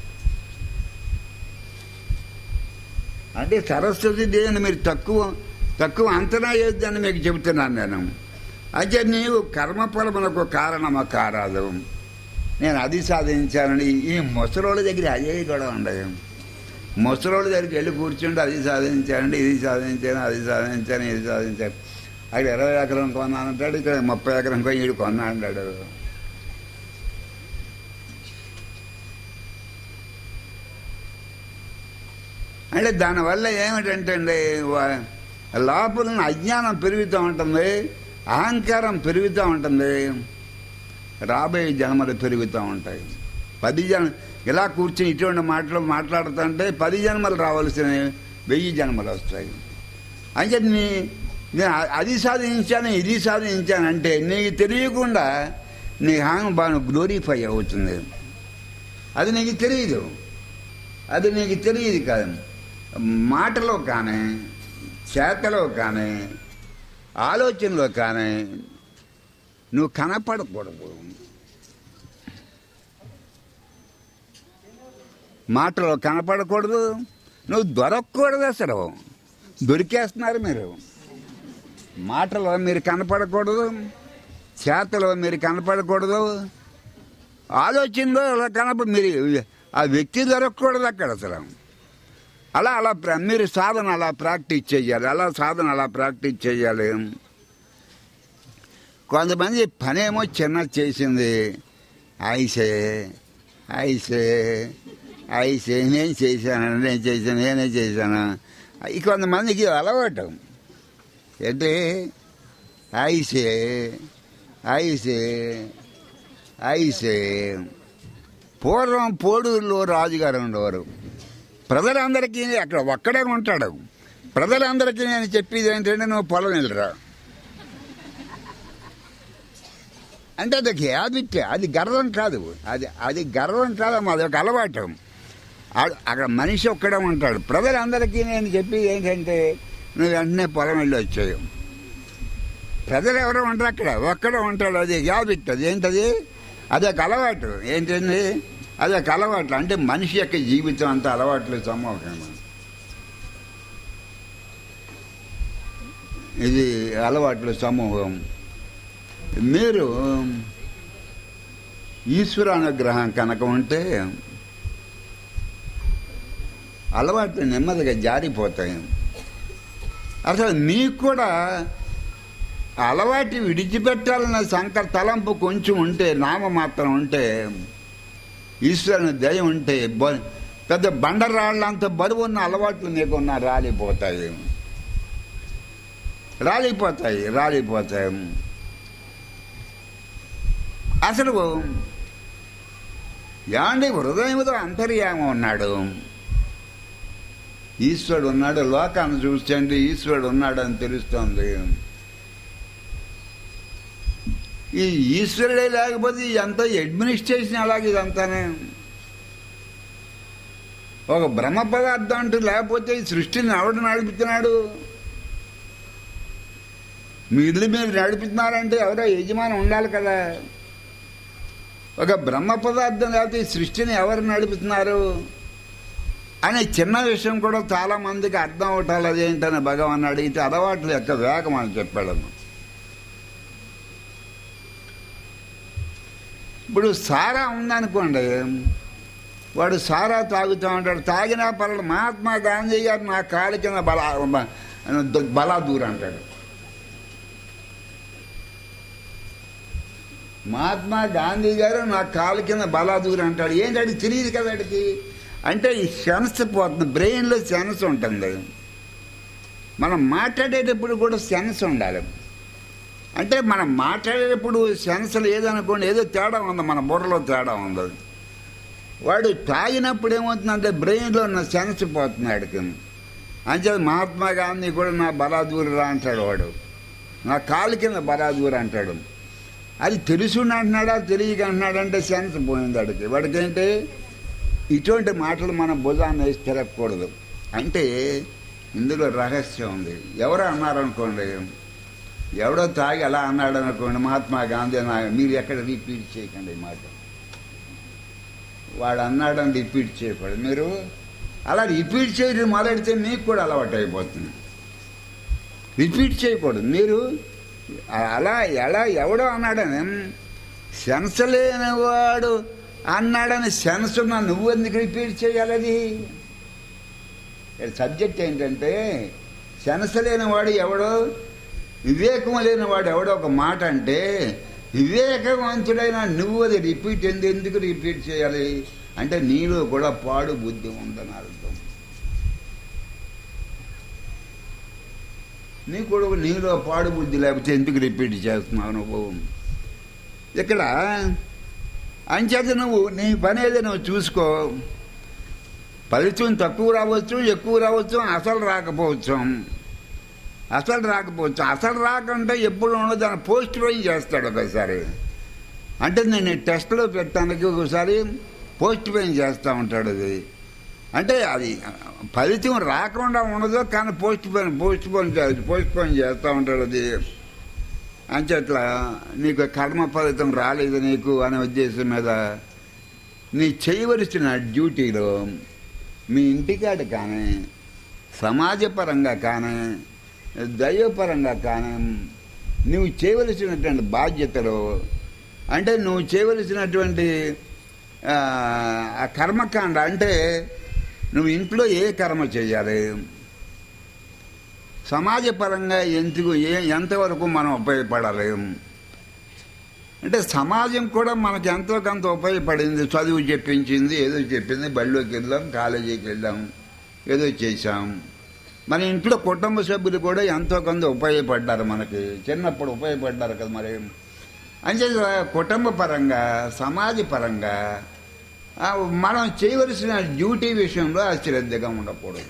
అంటే సరస్వతి దేవిని మీరు తక్కువ తక్కువ అంచనా వేద్దని మీకు చెబుతున్నాను నేను అయితే నీవు కర్మఫలమునకు కారణమా కారాదు నేను అది సాధించానని ఈ ముసలోళ్ళ దగ్గర అదే కూడా ఉండదు ముసలోళ్ళ దగ్గరికి వెళ్ళి కూర్చుంటే అది సాధించానండి ఇది సాధించాను అది సాధించాను ఇది సాధించాను అక్కడ ఇరవై ఎకరం కొన్నానంటాడు ఇక్కడ ముప్పై ఎకరం కొని ఈడు కొన్నా అంటాడు అంటే దానివల్ల ఏమిటంటే అండి వా- లోపల ఉన్న అజ్ఞానం పెరుగుతూ ఉంటుంది అహంకారం పెరుగుతూ ఉంటుంది రాబోయే జన్మలు పెరుగుతూ ఉంటాయి పది జన్మ ఇలా కూర్చొని ఇటువంటి మాటలు మాట్లాడుతుంటే పది జన్మలు రావాల్సిన వెయ్యి జన్మలు వస్తాయి అంటే నీ నేను అది సాధించాను ఇది సాధించాను అంటే నీకు తెలియకుండా నీ హాంగ్ బాగా గ్లోరిఫై అవుతుంది అది నీకు తెలియదు అది నీకు తెలియదు కాదు మాటలో కానీ చేతలో కానీ ఆలోచనలో కానీ నువ్వు కనపడకూడదు మాటలో కనపడకూడదు నువ్వు దొరకకూడదు అసలు దొరికేస్తున్నారు మీరు మాటలో మీరు కనపడకూడదు చేతలో మీరు కనపడకూడదు ఆలోచనలో అలా కనప మీరు ఆ వ్యక్తి దొరకకూడదు అక్కడ అసలు అలా అలా ప్ర- మీరు సాధన అలా ప్రాక్టీస్ చేయాలి అలా సాధన అలా ప్రాక్టీస్ చేయాలి కొంతమంది పనేమో చిన్న చేసింది ఐసే ఐసే ఐసే నేను చేశాను నేను చేశాను నేనే చేశాను ఈ కొంతమందికి అలవాటు ఏంటి ఐసే ఐసే ఐసే పూర్వం పోడూరులో రాజుగారు ఉండేవారు ప్రజలందరికీ అక్కడ ఒక్కడే ఉంటాడు ప్రజలందరికీ నేను చెప్పేది ఏంటంటే నువ్వు పొలం వెళ్ళరా అంటే అది హ్యాబిట్ అది గర్వం కాదు అది అది గర్వం కాదు అది ఒక అలవాటు ఆ- అక్కడ మనిషి ఒక్కడే ఉంటాడు ప్రజలందరికీ నేను చెప్పేది ఏంటంటే నువ్వు వెంటనే పొలం వెళ్ళి వచ్చావు ప్రజలు ఎవరో ఉంటారు అక్కడ ఒక్కడే ఉంటాడు అది హ్యాబిట్ అది ఏంటది అదొక అలవాటు ఏంటండి అదొక అలవాటు అంటే మనిషి యొక్క జీవితం అంతా అలవాట్లు సమూహం ఇది అలవాట్ల సమూహం మీరు ఈశ్వర అనుగ్రహం కనుక ఉంటే అలవాట్లు నెమ్మదిగా జారిపోతాయి అసలు నీకు కూడా అలవాటు విడిచిపెట్టాలన్న సంక తలంపు కొంచెం ఉంటే నామ మాత్రం ఉంటే ఈశ్వరుని దయ ఉంటే బ- పెద్ద బండరాళ్ళంత బరువు ఉన్న అలవాట్లు నీకున్న రాలిపోతాయి రాలిపోతాయి రాలిపోతాయి అసలు యాండి హృదయంలో అంతర్యామ ఉన్నాడు ఈశ్వరుడు ఉన్నాడు లోకాన్ని చూస్తే ఈశ్వరుడు ఉన్నాడు అని తెలుస్తోంది ఈ ఈశ్వరుడే లేకపోతే ఇదంతా అడ్మినిస్ట్రేషన్ అలాగే ఇదంతానే ఒక బ్రహ్మ పదార్థం అంటూ లేకపోతే ఈ సృష్టిని ఎవడు నడుపుతున్నాడు మీ ఇల్లు మీరు నడుపుతున్నారంటే ఎవరో యజమాని ఉండాలి కదా ఒక బ్రహ్మ పదార్థం లేకపోతే ఈ సృష్టిని ఎవరు నడుపుతున్నారు అనే చిన్న విషయం కూడా చాలా మందికి అర్థం అవటాలు అదేంటని భగవాన్ అడిగితే అలవాట్ల యొక్క వేగం అని చెప్పాడు ఇప్పుడు సారా ఉందనుకోండి వాడు సారా తాగుతూ ఉంటాడు తాగినా పర్లేదు మహాత్మా గాంధీ గారు నా కాలు కింద బల బలాదూర్ అంటాడు మహాత్మా గాంధీ గారు నా కాలు కింద బలాదూర్ అంటాడు ఏంటంటే తెలియదు కదా వాడికి అంటే ఈ సెన్స్ పోతుంది బ్రెయిన్లో సెన్స్ ఉంటుంది మనం మాట్లాడేటప్పుడు కూడా సెన్స్ ఉండాలి అంటే మనం మాట్లాడేటప్పుడు సెన్స్ లేదనుకోండి ఏదో తేడా ఉంది మన బుర్రలో తేడా ఉంది వాడు తాగినప్పుడు ఏమవుతుందంటే బ్రెయిన్లో ఉన్న సెన్స్ పోతుంది వాడికి అంతే మహాత్మా గాంధీ కూడా నా బలాదూరురా అంటాడు వాడు నా కాలు కింద బలాదూరు అంటాడు అది తెలుసుండి అంటున్నాడా తెలియక అంటున్నాడంటే సెన్స్ పోయింది వాడికి వాడికి ఏంటి ఇటువంటి మాటలు మన భుజాన్ని వేసి తిరగకూడదు అంటే ఇందులో రహస్యం ఉంది ఎవరు అన్నారనుకోండి ఎవడో తాగి అలా అన్నాడు అనుకోండి మహాత్మా గాంధీ నా మీరు ఎక్కడ రిపీట్ చేయకండి ఈ మాట వాడు అన్నాడని రిపీట్ చేయకూడదు మీరు అలా రిపీట్ చేయడం మొదలెడితే మీకు కూడా అలవాటు అయిపోతుంది రిపీట్ చేయకూడదు మీరు అలా ఎలా ఎవడో అన్నాడని సెన్స్ లేనివాడు అన్నాడని సెన్స్ ఉన్న నువ్వు ఎందుకు రిపీట్ చేయాలది సబ్జెక్ట్ ఏంటంటే సెన్స్ లేనివాడు ఎవడో వివేకం లేనివాడు ఎవడో ఒక మాట అంటే వివేకవంతుడైన నువ్వు అది రిపీట్ ఎందు ఎందుకు రిపీట్ చేయాలి అంటే నీలో కూడా పాడు బుద్ధి ఉందని అర్థం నీ కొడుకు నీలో పాడు బుద్ధి లేకపోతే ఎందుకు రిపీట్ చేస్తున్నావు నువ్వు ఇక్కడ అంచేత నువ్వు నీ పని ఏదో నువ్వు చూసుకో ఫలితం తక్కువ రావచ్చు ఎక్కువ రావచ్చు అసలు రాకపోవచ్చు అసలు రాకపోవచ్చు అసలు రాకుండా ఎప్పుడు ఉండదు దాన్ని పోస్ట్ పోయి చేస్తాడు ఒకసారి అంటే నేను టెస్ట్లో పెట్టడానికి ఒకసారి పోస్ట్ పోయిన్ చేస్తూ ఉంటాడు అది అంటే అది ఫలితం రాకుండా ఉండదు కానీ postpone postpone postpone చేస్తూ ఉంటాడు అది అంచేట్లా నీకు కర్మ ఫలితం రాలేదు నీకు అనే ఉద్దేశం మీద నీ చేయవలసిన డ్యూటీలో మీ ఇంటికాడ కానీ సమాజపరంగా కానీ దైవపరంగా కానీ నువ్వు చేయవలసినటువంటి బాధ్యతలు అంటే నువ్వు చేయవలసినటువంటి ఆ కర్మకాండ అంటే నువ్వు ఇంట్లో ఏ కర్మ చేయాలి సమాజపరంగా ఎందుకు ఏ ఎంతవరకు మనం ఉపయోగపడాలి అంటే సమాజం కూడా మనకి ఎంతో కొంత ఉపయోగపడింది చదువు చెప్పించింది ఏదో చెప్పింది బడిలోకి వెళ్ళాం కాలేజీకి వెళ్ళాం ఏదో చేశాం మన ఇంట్లో కుటుంబ సభ్యులు కూడా ఎంతో కొంత ఉపయోగపడ్డారు మనకి చిన్నప్పుడు ఉపయోగపడ్డారు కదా మరి అంటే కుటుంబ పరంగా సమాజ పరంగా మనం చేయవలసిన డ్యూటీ విషయంలో అశ్రద్ధగా ఉండకూడదు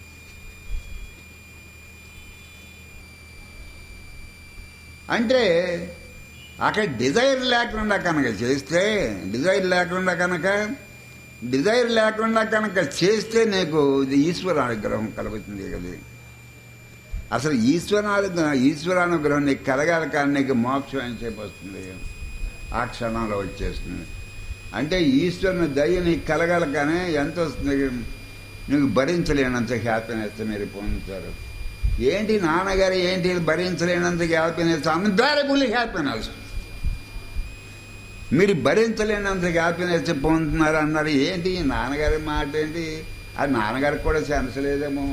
అంటే అక్కడ డిజైర్ లేకుండా కనుక చేస్తే డిజైర్ లేకుండా కనుక డిజైర్ లేకుండా కనుక చేస్తే నీకు ఇది ఈశ్వర అనుగ్రహం కలుగుతుంది కదా అసలు ఈశ్వరానుగ్రహం ఈశ్వరానుగ్రహం నీకు కలగాలి కానీ నీకు మోక్షం అని చెప్పి వస్తుంది ఆ క్షణంలో వచ్చేస్తుంది అంటే ఈశ్వరుని దయ నీకు కలగాలి కానీ ఎంత వస్తుంది నీకు భరించలేనంత హ్యాపీనెస్ మీరు పొందుతారు ఏంటి నాన్నగారు ఏంటి భరించలేనంత హ్యాపీనెస్ అన్బేరబుల్ హ్యాపీనెస్ మీరు భరించలేనంత హ్యాపీనెస్ పొందుతున్నారు అన్నారు ఏంటి నాన్నగారి మాట ఏంటి అది నాన్నగారికి కూడా సెన్స్ లేదేమో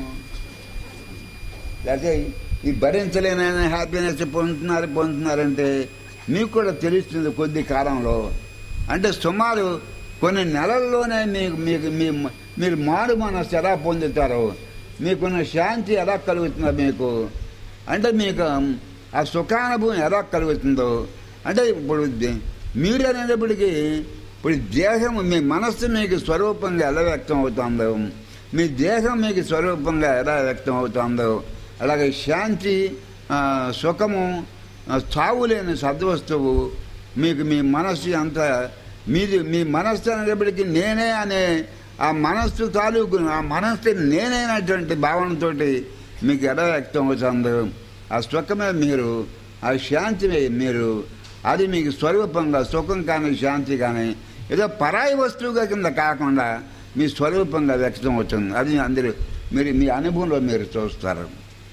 లేకపోతే ఈ భరించలేని హ్యాపీనెస్ పొందుతున్నారు పొందుతున్నారంటే మీకు కూడా తెలుస్తుంది కొద్ది కాలంలో అంటే సుమారు కొన్ని నెలల్లోనే మీకు మీకు మీ మీరు మారు మనస్సు ఎలా పొందుతారో మీకున్న శాంతి ఎలా కలుగుతుందో మీకు అంటే మీకు ఆ సుఖానుభవం ఎలా కలుగుతుందో అంటే ఇప్పుడు దే- మీరు అనేటప్పటికీ ఇప్పుడు దేహం మీ మనస్సు మీకు స్వరూపంగా ఎలా వ్యక్తం అవుతుందో మీ దేహం మీకు స్వరూపంగా ఎలా వ్యక్తం అవుతుందో అలాగే శాంతి ఆ, సుఖము ఆ, చావు లేని సద్వస్తువు మీకు మీ మనస్సు అంత మీది మీ మనస్సు అనేటప్పటికీ నేనే అనే ఆ మనస్సు తాలూకు ఆ మనస్సు నేనైనటువంటి భావనతోటి మీకు ఎలా వ్యక్తం అవుతుందో ఆ సుఖమే మీరు ఆ శాంతిమే మీరు అది మీకు స్వరూపంగా సుఖం కానీ శాంతి కానీ ఏదో పరాయి వస్తువుగా కింద కాకుండా మీ స్వరూపంగా వ్యక్తం అవుతుంది అది అందరూ మీరు మీ అనుభవంలో మీరు చూస్తారు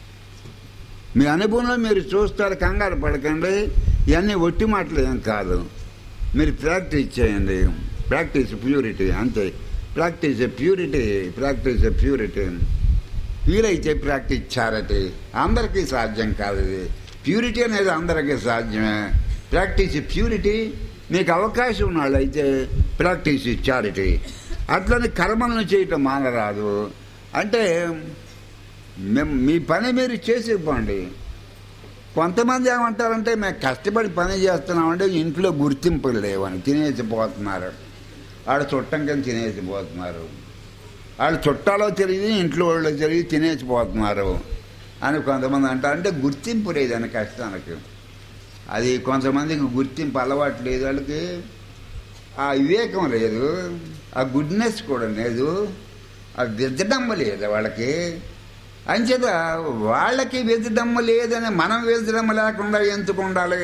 మీ అనుభవంలో మీరు చూస్తారు కంగారు పడకండి ఇవన్నీ ఒట్టి మాటలు ఏం కాదు మీరు ప్రాక్టీస్ చేయండి ప్రాక్టీస్ ప్యూరిటీ అంతే ప్రాక్టీస్ ప్యూరిటీ ప్రాక్టీస్ ప్యూరిటీ వీలైతే ప్రాక్టీస్ చారిటీ అందరికీ సాధ్యం కాదు ఇది ప్యూరిటీ అనేది అందరికీ సాధ్యమే ప్రాక్టీస్ ప్యూరిటీ మీకు అవకాశం ఉన్న వాళ్ళైతే ప్రాక్టీస్ చారిటీ అట్లని కర్మలను చేయటం మానరాదు అంటే మేము మీ పని మీరు చేసిపోండి కొంతమంది ఏమంటారంటే మేము కష్టపడి పని చేస్తున్నామంటే ఇంట్లో గుర్తింపులు లేవని తినేసిపోతున్నారు ఆడ చుట్టం కింద తినేసిపోతున్నారు వాళ్ళు చుట్టాలో తెలియదు ఇంట్లో వాళ్ళు తెలియదు తినేసిపోతున్నారు అని కొంతమంది అంటారు అంటే గుర్తింపు లేదని కష్టానికి అది కొంతమందికి గుర్తింపు అలవాటు లేదు వాళ్ళకి ఆ వివేకం లేదు ఆ గుడ్నెస్ కూడా లేదు ఆ విద్దడమ్మ లేదు వాళ్ళకి అంచేత వాళ్ళకి విద్దడమ్మ లేదని మనం విద్దడమ్మ లేకుండా ఎందుకు ఉండాలి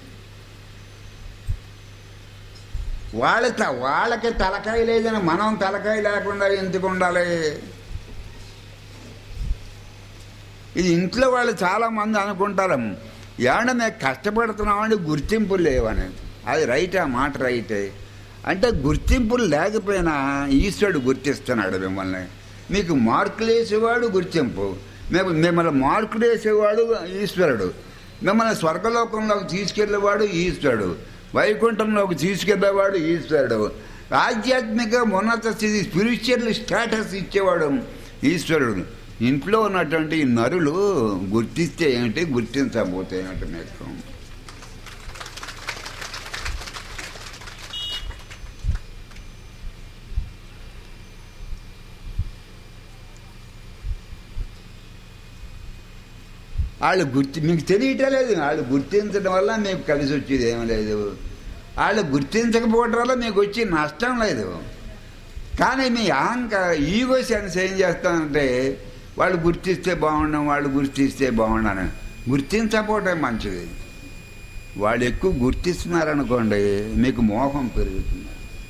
వాళ్ళ త- వాళ్ళకి తలకాయ లేదని మనం తలకాయ లేకుండా ఎందుకు ఉండాలి ఇది ఇంట్లో వాళ్ళు చాలా మంది అనుకుంటారు ఏమన్నా మేము కష్టపడుతున్నామని గుర్తింపులు లేవని అది రైట్ ఆ మాట రైటే అంటే గుర్తింపులు లేకపోయినా ఈశ్వరుడు గుర్తిస్తున్నాడు మిమ్మల్ని మీకు మార్కులు వేసేవాడు గుర్తింపు మేము మిమ్మల్ని మార్కులు వేసేవాడు ఈశ్వరుడు మిమ్మల్ని స్వర్గలోకంలోకి తీసుకెళ్లేవాడు ఈశ్వరుడు వైకుంఠంలోకి తీసుకెళ్లేవాడు ఈశ్వరుడు ఆధ్యాత్మిక ఉన్నత స్థితి స్పిరిచువల్ స్టేటస్ ఇచ్చేవాడు ఈశ్వరుడు ఇంట్లో ఉన్నటువంటి ఈ నరులు గుర్తిస్తే ఏమిటి గుర్తించకపోతే ఏమిటి మీకు వాళ్ళు గుర్తి మీకు తెలియటం లేదు వాళ్ళు గుర్తించడం వల్ల మీకు కలిసి వచ్చేది ఏమీ లేదు వాళ్ళు గుర్తించకపోవటం వల్ల మీకు వచ్చి నష్టం లేదు కానీ మీ అహంకార ఈగో సెన్స్ ఏం చేస్తానంటే వాళ్ళు గుర్తిస్తే బాగుండం వాళ్ళు గుర్తిస్తే బాగుండని గుర్తించకపోవటం మంచిది వాళ్ళు ఎక్కువ గుర్తిస్తున్నారనుకోండి మీకు మోహం పెరుగుతుంది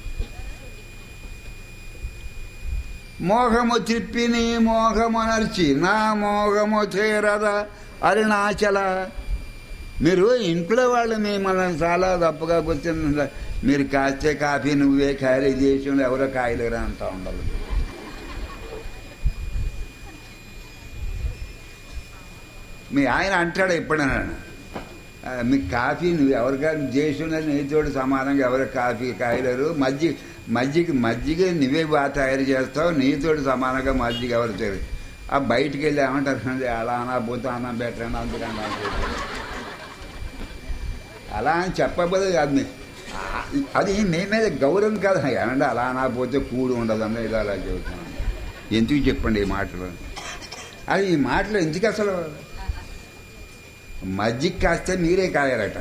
మోహము తిప్పిని మోహమనర్చి నా మోహము చేరద అరుణాచల మీరు ఇంట్లో వాళ్ళు మిమ్మల్ని చాలా తప్పుగా గుర్తించారు మీరు కాస్తే కాఫీ నువ్వే ఖాళీ దేశంలో ఎవరో కాయలేరా అంటూ ఉండాలి మీ ఆయన అంటాడు ఎప్పుడైనా ఆ, మీకు కాఫీ నువ్వు ఎవరికైనా దేశంలో నీతోడు సమానంగా ఎవరు కాఫీ కాయలేరు మజ్జిగ మజ్జిగ మజ్జిగ నువ్వే బాగా తయారు చేస్తావు నీతోడు సమానంగా మజ్జిగ ఎవరు చేయరు ఆ బయటికి వెళ్ళి ఏమంటారు అంటే అలా అనా పోతే అన్నం పెట్టండి అందుకని నాకు పెట్టండి. అలా అని చెప్పబోదు కాదు మీ- ఆ- అది మీ మీద గౌరవం కాదు ఏమంటే అలా అనా పోతే కూడు ఉండదన్న ఇది అలా చెబుతున్నాను ఎందుకు చెప్పండి ఈ మాటలు అది ఈ మాటలు ఎందుకు అసలు మజ్జిగ కాస్తే మీరే కాయాలట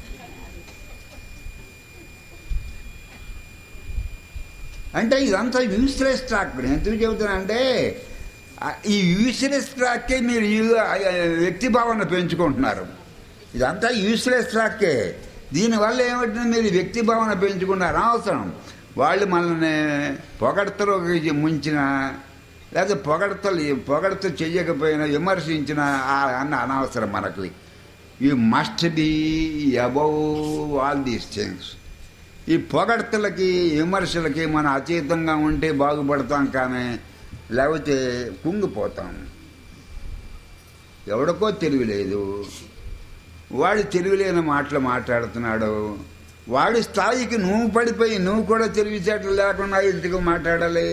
అంటే ఇదంతా యూస్లెస్ ట్రాక్ నేను ఎందుకు చెబుతానంటే ఆ, ఈ యూస్లెస్ ట్రాక్కే మీరు ఈ- ఆ, వ్యక్తి భావన పెంచుకుంటున్నారు ఇదంతా యూస్లెస్ ట్రాక్కే దీనివల్ల ఏమంటుంది మీరు వ్యక్తి భావన పెంచుకున్నారు అనవసరం వాళ్ళు మనల్ని పొగడతలోకి ముంచిన లేకపోతే పొగడతలు పొగడత చెయ్యకపోయినా విమర్శించిన ఆ- అన్న అనవసరం మనకి you must be above all these things ఈ పొగడతలకి విమర్శలకి మనం అతీతంగా ఉంటే బాగుపడతాం కానీ లేకపోతే కుంగిపోతాం ఎవడికో తెలివి లేదు వాడు తెలివిలేని మాటలు మాట్లాడుతున్నాడు వాడి స్థాయికి నువ్వు పడిపోయి నువ్వు కూడా తెలివితేటలు లేకుండా ఎందుకు మాట్లాడాలి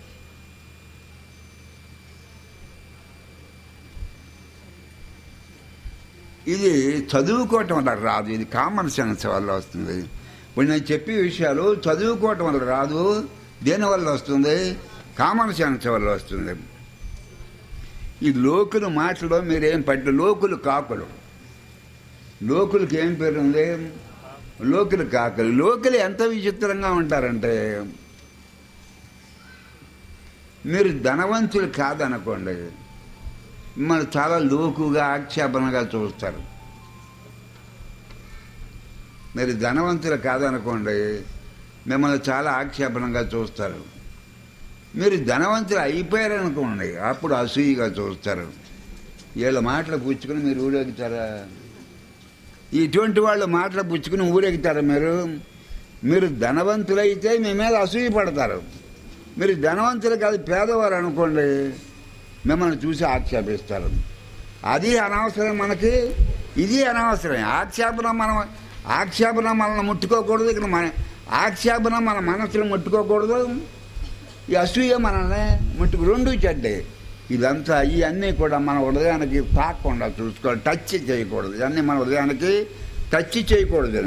ఇది చదువుకోవటం వల్ల రాదు ఇది కామన్ సెన్స్ వల్ల వస్తుంది ఇప్పుడు నేను చెప్పే విషయాలు చదువుకోవటం వల్ల రాదు దేని వల్ల వస్తుంది కామన్ సెన్స్ వల్ల వస్తుంది ఈ లోకుల మాటలో మీరేం పట్టు లోకులు కాకులు లోకులకి ఏం పేరు ఉంది లోకులు కాకులు లోకులు ఎంత విచిత్రంగా ఉంటారంటే మీరు ధనవంతులు కాదనుకోండి మిమ్మల్ని చాలా లోకుగా ఆక్షేపణగా చూస్తారు మీరు ధనవంతులు కాదనుకోండి మిమ్మల్ని చాలా ఆక్షేపణగా చూస్తారు మీరు ధనవంతులు అయిపోయారనుకోండి అప్పుడు అసూయగా చూస్తారు వీళ్ళ మాటలు పుచ్చుకుని మీరు ఊరేగుతారా ఇటువంటి వాళ్ళ మాటలు పుచ్చుకుని ఊరెగుతారా మీరు మీరు ధనవంతులైతే మీ మీద అసూయ పడతారు మీరు ధనవంతులు కాదు పేదవారు అనుకోండి మిమ్మల్ని చూసి ఆక్షేపిస్తారు అది అనవసరం మనకి ఇది అనవసరం ఆక్షేపణ మనం ఆక్షేపణ మనల్ని ముట్టుకోకూడదు ఇక్కడ మన ఆక్షేపణ మన మనసును ముట్టుకోకూడదు ఈ అసూయ మనల్ని ముట్టుకు రెండు చెడ్డే ఇదంతా ఇవన్నీ కూడా మన హృదయానికి తాకుండా చూసుకోవాలి టచ్ చేయకూడదు ఇవన్నీ మన హృదయానికి టచ్ చేయకూడదు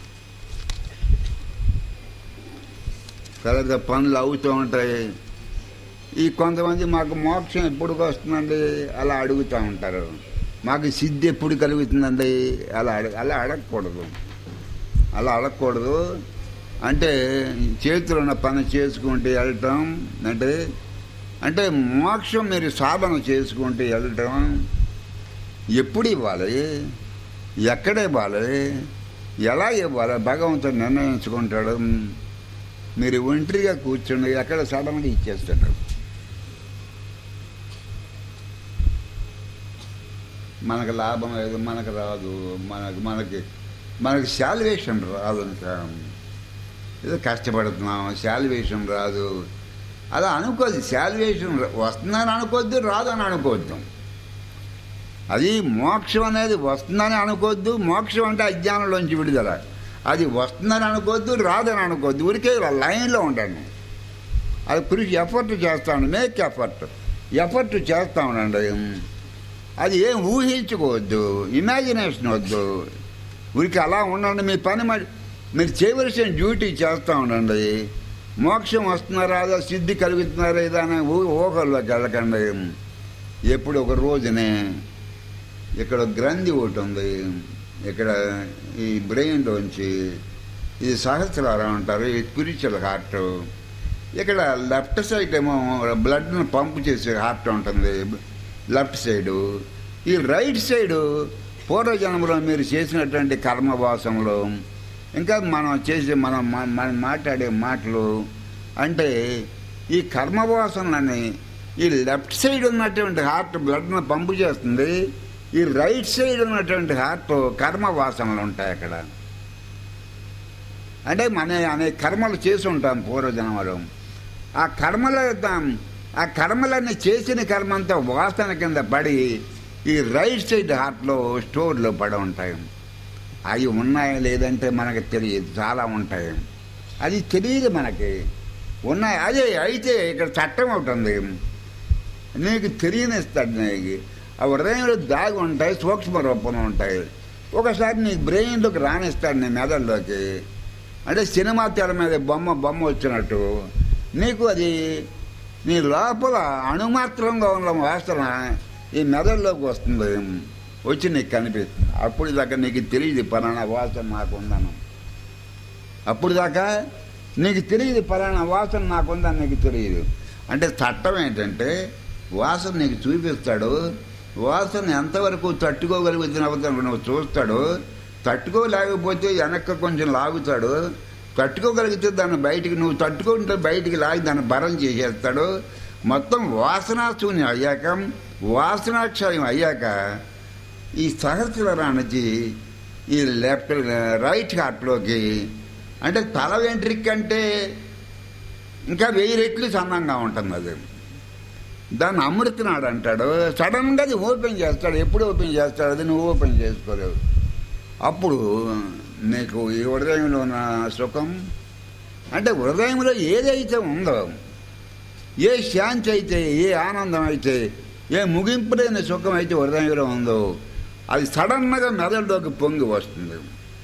తర్వాత పనులు అవుతూ ఉంటాయి ఈ కొంతమంది మాకు మోక్షం ఎప్పుడు వస్తుందండి అలా అడుగుతూ ఉంటారు మాకు సిద్ధి ఎప్పుడు కలుగుతుందండి అలా అడగ అలా అడగకూడదు అలా అడగకూడదు అంటే చేతిలో ఉన్న పని చేసుకుంటూ వెళ్ళటం అంటే అంటే మోక్షం మీరు సాధన చేసుకుంటూ వెళ్ళటం ఎప్పుడు ఇవ్వాలి ఎక్కడ ఇవ్వాలి ఎలా ఇవ్వాలి భగవంతుడు నిర్ణయించుకుంటాడు మీరు ఒంటరిగా కూర్చుండి ఎక్కడ సడన్గా ఇచ్చేస్తాడు మనకు లాభం లేదు మనకు రాదు మనకు మనకి మనకి శాల్వేషన్ రాదు ఇంకా ఏదో కష్టపడుతున్నాం శాల్వేషన్ రాదు అలా అనుకోద్దు శాల్వేషన్ వస్తుందని అనుకోవద్దు రాదని అనుకోవద్దు అది మోక్షం అనేది వస్తుందని అనుకోవద్దు మోక్షం అంటే అజ్ఞానంలోంచి విడుదల అది వస్తుందని అనుకోవద్దు రాదని అనుకోవద్దు ఊరికే లైన్లో ఉంటాను అది కృషి ఎఫర్ట్ చేస్తాను మేక్ ఎఫర్ట్ ఎఫర్ట్ చేస్తా ఉండండి అది ఏం ఊహించుకోవద్దు ఇమాజినేషన్ వద్దు ఊరికి అలా ఉండండి మీ పని మరి మీరు చేయవలసిన డ్యూటీ చేస్తూ ఉండండి మోక్షం వస్తున్నారా రాదా సిద్ధి కలుగుతున్నారా లేదా అనే ఊ- ఊహల్లోకి వెళ్ళకండి ఎప్పుడు ఒక రోజునే ఇక్కడ గ్రంథి ఒకటి ఉంది ఇక్కడ ఈ బ్రెయిన్లోంచి ఇది సహస్రారం అంటారు ఈ స్పిరిచువల్ హార్ట్ ఇక్కడ లెఫ్ట్ సైడ్ ఏమో బ్లడ్ను పంప్ చేసే హార్ట్ ఉంటుంది లెఫ్ట్ సైడు ఈ రైట్ సైడు పూర్వజన్మలో మీరు చేసినటువంటి కర్మవాసంలో ఇంకా మనం చేసే మనం మా- మనం మాట్లాడే మాటలు అంటే ఈ కర్మవాసనని ఈ లెఫ్ట్ సైడ్ ఉన్నటువంటి హార్ట్ బ్లడ్ను పంపు చేస్తుంది ఈ రైట్ సైడ్ ఉన్నటువంటి హార్ట్ కర్మ వాసనలు ఉంటాయి అక్కడ అంటే మన అనే కర్మలు చేసి ఉంటాం పూర్వజన్మలో ఆ కర్మల ఆ కర్మలన్నీ చేసిన కర్మ అంతా వాసన కింద పడి ఈ రైట్ సైడ్ హార్ట్లో స్టోర్లో పడి ఉంటాయి అవి ఉన్నాయా లేదంటే మనకు తెలియదు చాలా ఉంటాయి అది తెలియదు మనకి ఉన్నాయి అదే అయితే ఇక్కడ చట్టం ఒకటి ఉంది నీకు తెలియనిస్తాడు నీకు ఆ హృదయంలో దాగి ఉంటాయి సూక్ష్మ రూపంలో ఉంటాయి ఒకసారి నీ బ్రెయిన్లోకి రానిస్తాడు నీ మెదడులోకి అంటే సినిమా తెర మీద బొమ్మ బొమ్మ వచ్చినట్టు నీకు అది నీ లోపల అణుమాత్రంగా ఉన్న వాసన ఈ మెదడులోకి వస్తుంది వచ్చి నీకు కనిపిస్తుంది అప్పుడు దాకా నీకు తెలియదు పలానా వాసన నాకు ఉందను అప్పుడు దాకా నీకు తెలియదు పలానా వాసన నాకుందని నీకు తెలియదు అంటే చట్టం ఏంటంటే వాసన నీకు చూపిస్తాడు వాసన ఎంతవరకు తట్టుకోగలుగుతున్న నువ్వు చూస్తాడు తట్టుకోలేకపోతే వెనక్కి కొంచెం లాగుతాడు తట్టుకోగలిగితే దాన్ని బయటికి నువ్వు తట్టుకుంటే బయటికి లాగి దాన్ని భరం చేసేస్తాడు మొత్తం వాసనాశూన్యం అయ్యాక వాసనాక్షయం అయ్యాక ఈ సహస్రానికి ఈ లెఫ్ట్ రైట్ హార్ట్లోకి అంటే తల వెంట్రిక్ అంటే ఇంకా వెయ్యి రెట్లు సన్నంగా ఉంటుంది అది దాన్ని అమృతనాడు అంటాడు సడన్గా అది ఓపెన్ చేస్తాడు ఎప్పుడు ఓపెన్ చేస్తాడు అది నువ్వు ఓపెన్ చేసుకోలేవు అప్పుడు నీకు ఈ హృదయంలో ఉన్న సుఖం అంటే హృదయంలో ఏదైతే ఉందో ఏ శాంతి అయితే ఏ ఆనందం అయితే ఏ ముగింపు లేని సుఖం అయితే హృదయంలో ఉందో అది సడన్గా మెదడులోకి పొంగి వస్తుంది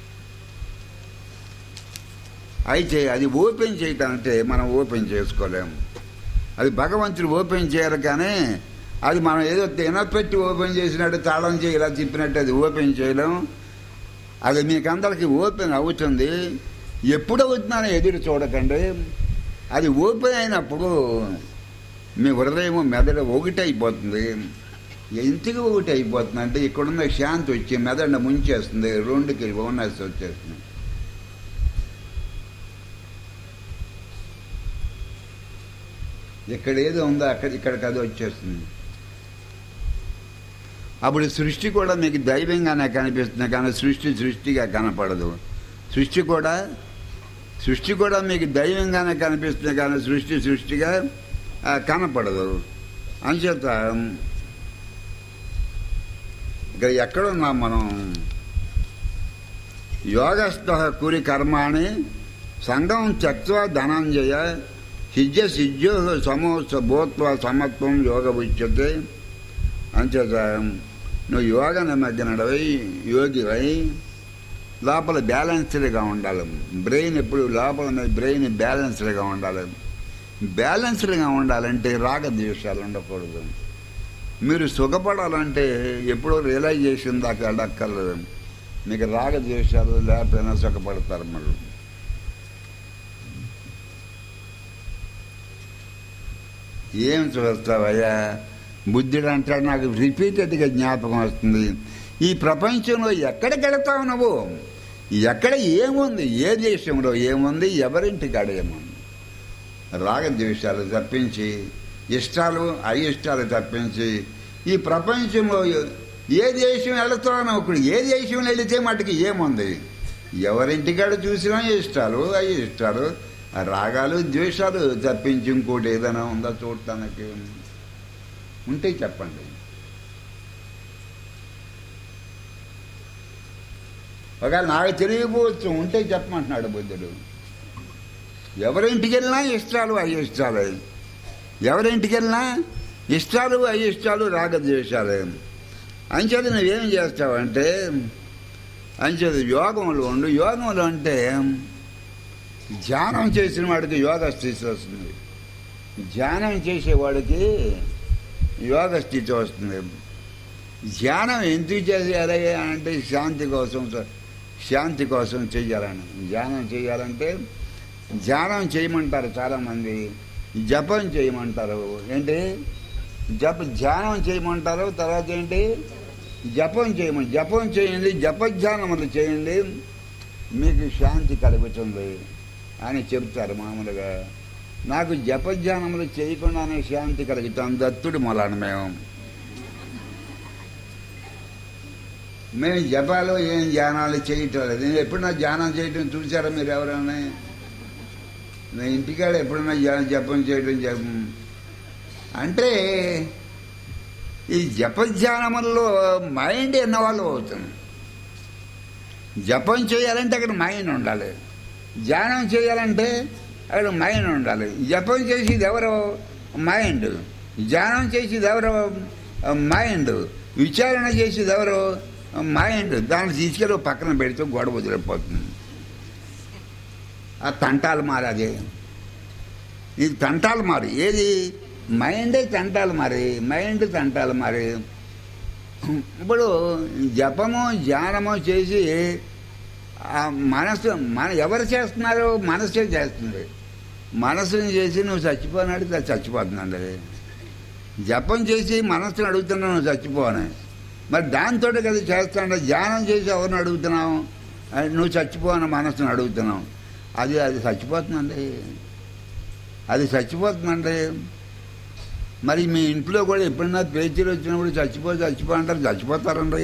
అయితే అది ఓపెన్ చేయటం అంటే మనం ఓపెన్ చేసుకోలేము అది భగవంతుడు ఓపెన్ చేయరు కానీ అది మనం ఏదో తినపెట్టి ఓపెన్ చేసినట్టు తాళం చేయి ఇలా తిప్పినట్టు అది ఓపెన్ చేయలేం అది మీకందరికి ఓపెన్ అవుతుంది ఎప్పుడు అవుతుందని ఎదురు చూడకండి అది ఓపెన్ అయినప్పుడు మీ హృదయం మెదడు ఒకటి అయిపోతుంది ఎందుకు ఒకటి అయిపోతుంది అంటే ఇక్కడున్న శాంతి వచ్చి మెదడుని ముంచేస్తుంది రెండుకి ఓనర్స్ వచ్చేస్తుంది ఇక్కడ ఏదో ఉందో అక్కడ ఇక్కడికి అది వచ్చేస్తుంది అప్పుడు సృష్టి కూడా మీకు దైవంగానే కనిపిస్తుంది కానీ సృష్టి సృష్టిగా కనపడదు సృష్టి కూడా సృష్టి కూడా మీకు దైవంగానే కనిపిస్తుంది కానీ సృష్టి సృష్టిగా ఆ, కనపడదు అంచేత ఇక్కడ ఎక్కడున్నాం మనం యోగస్థ కురి కర్మాణి సంఘం త్యక్వా ధనంజయ సిద్ధ్య సిద్ధ్యో సమో భూత్వ సమత్వం యోగ ఉచ్యతే అంచేత నువ్వు యోగ నిమగ్నడవై యోగివై లోపల బ్యాలెన్స్డ్గా ఉండాలి బ్రెయిన్ ఎప్పుడు లోపల మీ బ్రెయిన్ బ్యాలెన్స్డ్గా ఉండాలి బ్యాలెన్స్డ్గా ఉండాలంటే రాగద్వేషాలు ఉండకూడదు మీరు సుఖపడాలంటే ఎప్పుడో రియలైజేషన్ దాకా వెళ్ళక్కర్లేదు మీకు రాగద్వేషాలు లేకపోయినా సుఖపడతారు మీరు ఏం చూస్తావయ్యా బుద్ధుడు అంటాడు నాకు రిపీటెడ్గా జ్ఞాపకం వస్తుంది ఈ ప్రపంచంలో ఎక్కడికి వెళతావు నువ్వు ఎక్కడ ఏముంది ఏ దేశంలో ఏముంది ఎవరింటి కాడ ఏముంది రాగద్వేషాలు తప్పించి ఇష్టాలు అయిష్టాలు తప్పించి ఈ ప్రపంచంలో ఏ దేశం వెళతావు ఒకడు ఏ దేశం వెళితే మటుకు ఏముంది ఎవరింటికాడ చూసినా ఇష్టాలు అవి ఇష్టాలు ఆ రాగాలు ద్వేషాలు తప్పించి ఇంకోటి ఏదైనా ఉందా చూడటానికి ఉంటే చెప్పండి ఒకవేళ నాకు తెలియకపోవచ్చు ఉంటే చెప్పమంటున్నాడు బుద్ధుడు ఎవరింటికి వెళ్ళినా ఇష్టాలు అయిష్టాలు ఎవరింటికి వెళ్ళినా ఇష్టాలు అయిష్టాలు రాగద్వేషాలు అంచేత నువ్వేం చేస్తావంటే అంచేత యోగంలో ఉండు యోగంలో అంటే ధ్యానం చేసిన వాడికి యోగ స్థితి వస్తుంది ధ్యానం చేసేవాడికి యోగ స్థితి వస్తుంది ధ్యానం ఎందుకు చేయాలి అంటే శాంతి కోసం శాంతి కోసం చెయ్యాలని ధ్యానం చేయాలంటే ధ్యానం చేయమంటారు చాలామంది జపం చేయమంటారు ఏంటి జప ధ్యానం చేయమంటారు తర్వాత ఏంటి జపం చేయమని జపం చేయండి జపధ్యానములు చేయండి మీకు శాంతి కలుగుతుంది అని చెప్తారు మామూలుగా నాకు జపధ్యానములు చేయకుండానే శాంతి కలుగుతాం దత్తుడు మొలాను మేము మేము జపాలు ఏం ధ్యానాలు చేయటం లేదు నేను ఎప్పుడన్నా ధ్యానం చేయటం చూసారా మీరు ఎవరైనా నేను ఇంటికాడ ఎప్పుడన్నా ధ్యానం జపం చేయడం జపం అంటే ఈ జపధ్యానముల్లో మైండ్ ఎన్నవాళ్ళు అవుతుంది జపం చేయాలంటే అక్కడ మైండ్ ఉండాలి ధ్యానం చేయాలంటే అక్కడ మైండ్ ఉండాలి జపం చేసేది ఎవరో మైండ్ ధ్యానం చేసేది ఎవరో మైండ్ విచారణ చేసేది ఎవరో మైండ్ దాన్ని తీసుకెళ్ళి పక్కన పెడితే గొడవ వదిలిపోతుంది ఆ తంటాలు మారి అదే ఇది తంటాలు మారి ఏది మైండే తంటాలు మారి మైండ్ తంటాలు మారి ఇప్పుడు జపము ధ్యానము చేసి ఆ మనసు మన ఎవరు చేస్తున్నారు మనసే చేస్తుంది మనసుని చేసి నువ్వు చచ్చిపోనాడు చచ్చిపోతుందండి జపం చేసి మనసుని అడుగుతున్నావు నువ్వు చచ్చిపోని మరి దాంతో కదా చేస్తాంటే ధ్యానం చేసి ఎవరిని అడుగుతున్నావు నువ్వు చచ్చిపోని మనసుని అడుగుతున్నావు అది అది చచ్చిపోతుందండి అది చచ్చిపోతుందండి మరి మీ ఇంట్లో కూడా ఎప్పుడన్నా పేచీలు వచ్చినప్పుడు చచ్చిపో చచ్చిపో అంటారు చచ్చిపోతారండి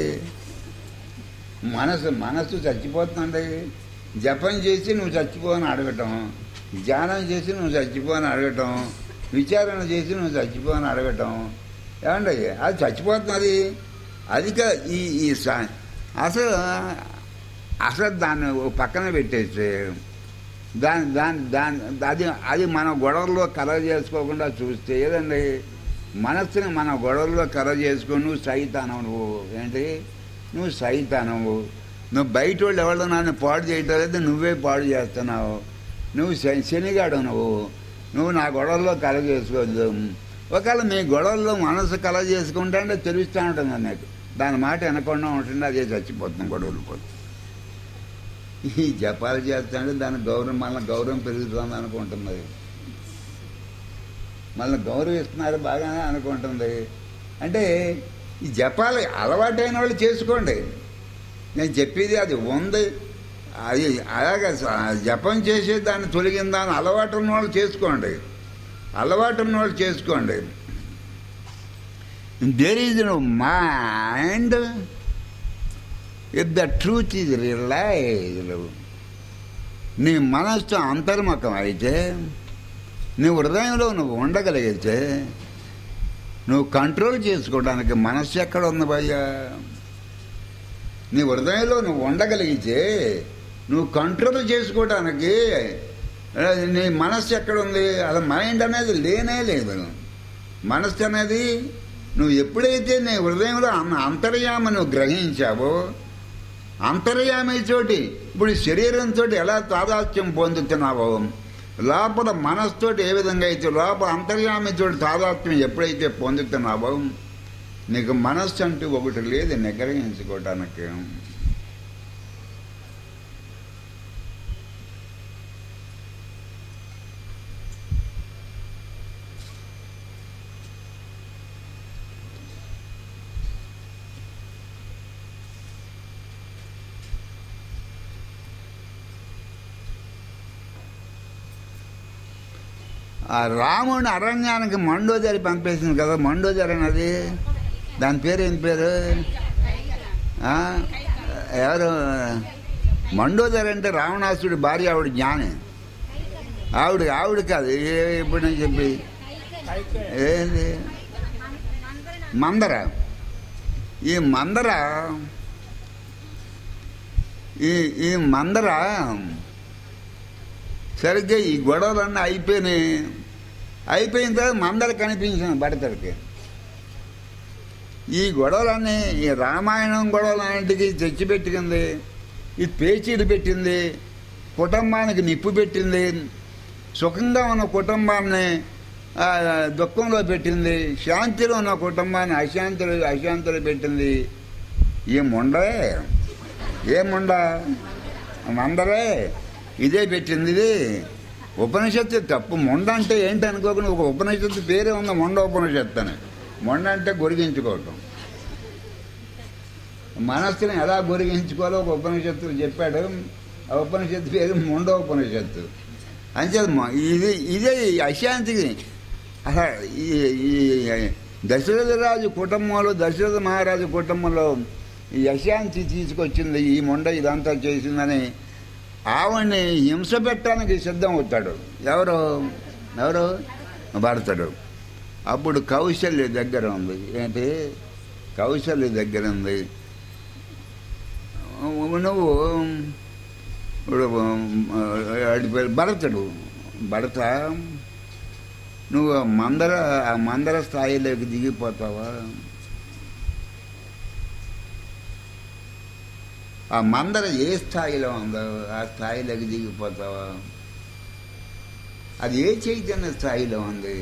మనసు మనసు చచ్చిపోతుందండి జపం చేసి నువ్వు చచ్చిపో అని అడగటం ధ్యానం చేసి నువ్వు చచ్చిపో అని అడగటం విచారణ చేసి నువ్వు చచ్చిపోని అడగటం ఏమండి అది చచ్చిపోతున్నది అది కా ఈ ఈ స- అసలు అసలు దాన్ని ఓ పక్కన పెట్టేస్తే దాని దాని దాని అది అది మన గొడవల్లో కలర్ చేసుకోకుండా చూస్తే ఏదండి మనస్సుని మన గొడవల్లో కలర్ చేసుకొని నువ్వు సైతానవు నువ్వు ఏంటి నువ్వు సైతానవు నువ్వు బయట వాళ్ళు ఎవరో నన్ను పాడు చేయటం లేదు నువ్వే పాడు చేస్తున్నావు నువ్వు శ- శనిగాడు నువ్వు నువ్వు నా గొడవల్లో కల చేసుకోవద్దు ఒకవేళ మీ గొడవల్లో మనసు కల చేసుకుంటా అంటే తెలుస్తూ ఉంటుంది నాకు దాని మాట వినకుండా ఉంటుంది అదే చచ్చిపోతుంది గొడవలు పోతుంది ఈ జపాలు చేస్తాంటే దాని గౌరవం మళ్ళీ గౌరవం పెరుగుతుంది అనుకుంటుంది మళ్ళీ గౌరవిస్తున్నారు బాగానే అనుకుంటుంది అంటే ఈ జపాలు అలవాటైన వాళ్ళు చేసుకోండి నేను చెప్పేది అది ఉంది అది అలాగే స- జపం చేసే దాన్ని తొలగిందా అని అలవాటు ఉన్న వాళ్ళు చేసుకోండి అలవాటు ఉన్న వాళ్ళు చేసుకోండి there is no mind if the truth is realised నీ మనస్సు అంతర్ముఖం అయితే నీ హృదయంలో నువ్వు ఉండగలిగితే నువ్వు కంట్రోల్ చేసుకోవడానికి మనస్సు ఎక్కడ ఉంది భయ్యా నీ హృదయంలో నువ్వు ఉండగలిగితే నువ్వు కంట్రోల్ చేసుకోవడానికి ఆ, నీ మనస్సు ఎక్కడ ఉంది అలా మైండ్ అనేది లేనే లేదు మనస్సు అనేది నువ్వు ఎప్పుడైతే నీ హృదయంలో అన్న అంతర్యామ నువ్వు గ్రహించావో అంతర్యామి చోటి ఇప్పుడు శరీరంతో ఎలా తాదాత్యం పొందుతున్నావో లోపల మనస్సుతోటి ఏ విధంగా అయితే లోపల అంతర్యామి చోటి తాదాత్మ్యం ఎప్పుడైతే పొందుతున్నావో నీకు మనస్సు అంటూ ఒకటి లేదు నిగ్రహించుకోవటానికి ఆ రాముడిని అరణ్యానికి మండోదరి పంపేసింది కదా మండోదరి అన్నది దాని పేరు ఏం పేరు ఆ? ఎవరు మండోదరి అంటే రావణాసుడి భార్య ఆవిడ జ్ఞాని ఆవిడ ఆవిడ కాదు ఏ- ఇప్పుడు నేను చెప్పి ఏంది మందర ఈ మందర ఈ ఈ మందర సరిగ్గా ఈ గొడవలన్నీ అయిపోయినాయి అయిపోయిన తర్వాత మందర కనిపించింది భర్తడికి ఈ గొడవలన్నీ ఈ రామాయణం గొడవలన్నింటికి తెచ్చిపెట్టుకుంది ఈ పేచీలు పెట్టింది కుటుంబానికి నిప్పు పెట్టింది సుఖంగా ఉన్న కుటుంబాన్ని ఆ, దుఃఖంలో పెట్టింది శాంతిలో ఉన్న కుటుంబాన్ని అశాంతిలో అశాంతిలో పెట్టింది ఈ ముండే ఏ ముండ మందరే ఇదే పెట్టింది ఇది ఉపనిషత్తు తప్పు మొండ అంటే ఏంటి అనుకోకుండా ఒక ఉపనిషత్తు పేరే ఉంది మొండ ఉపనిషత్తు అని మొండ అంటే గొరిగించుకోవటం మనస్సుని ఎలా గొరిగించుకోవాలో ఒక ఉపనిషత్తులు చెప్పాడు ఆ ఉపనిషత్తు పేరు మొండ ఉపనిషత్తు అంచేది మొ- ఇది ఇదే ఈ అశాంతికి అసలు ఈ ఈ దశరథ రాజు కుటుంబంలో దశరథ మహారాజు కుటుంబంలో ఈ అశాంతి తీసుకొచ్చింది ఈ మొండ ఇదంతా చేసిందని ఆవిడ్ని హింస పెట్టడానికి సిద్ధం అవుతాడు ఎవరు ఎవరు భర్తడు అప్పుడు కౌశల్య దగ్గర ఉంది ఏంటి కౌశల్య దగ్గర ఉంది నువ్వు ఇప్పుడు వాడి పేరు భరతుడు భరత నువ్వు ఆ మందర ఆ మందర స్థాయిలోకి దిగిపోతావా ఆ మందర ఏ స్థాయిలో ఉందో ఆ స్థాయిలోకి దిగిపోతావా అది ఏ చైతన్య స్థాయిలో ఉంది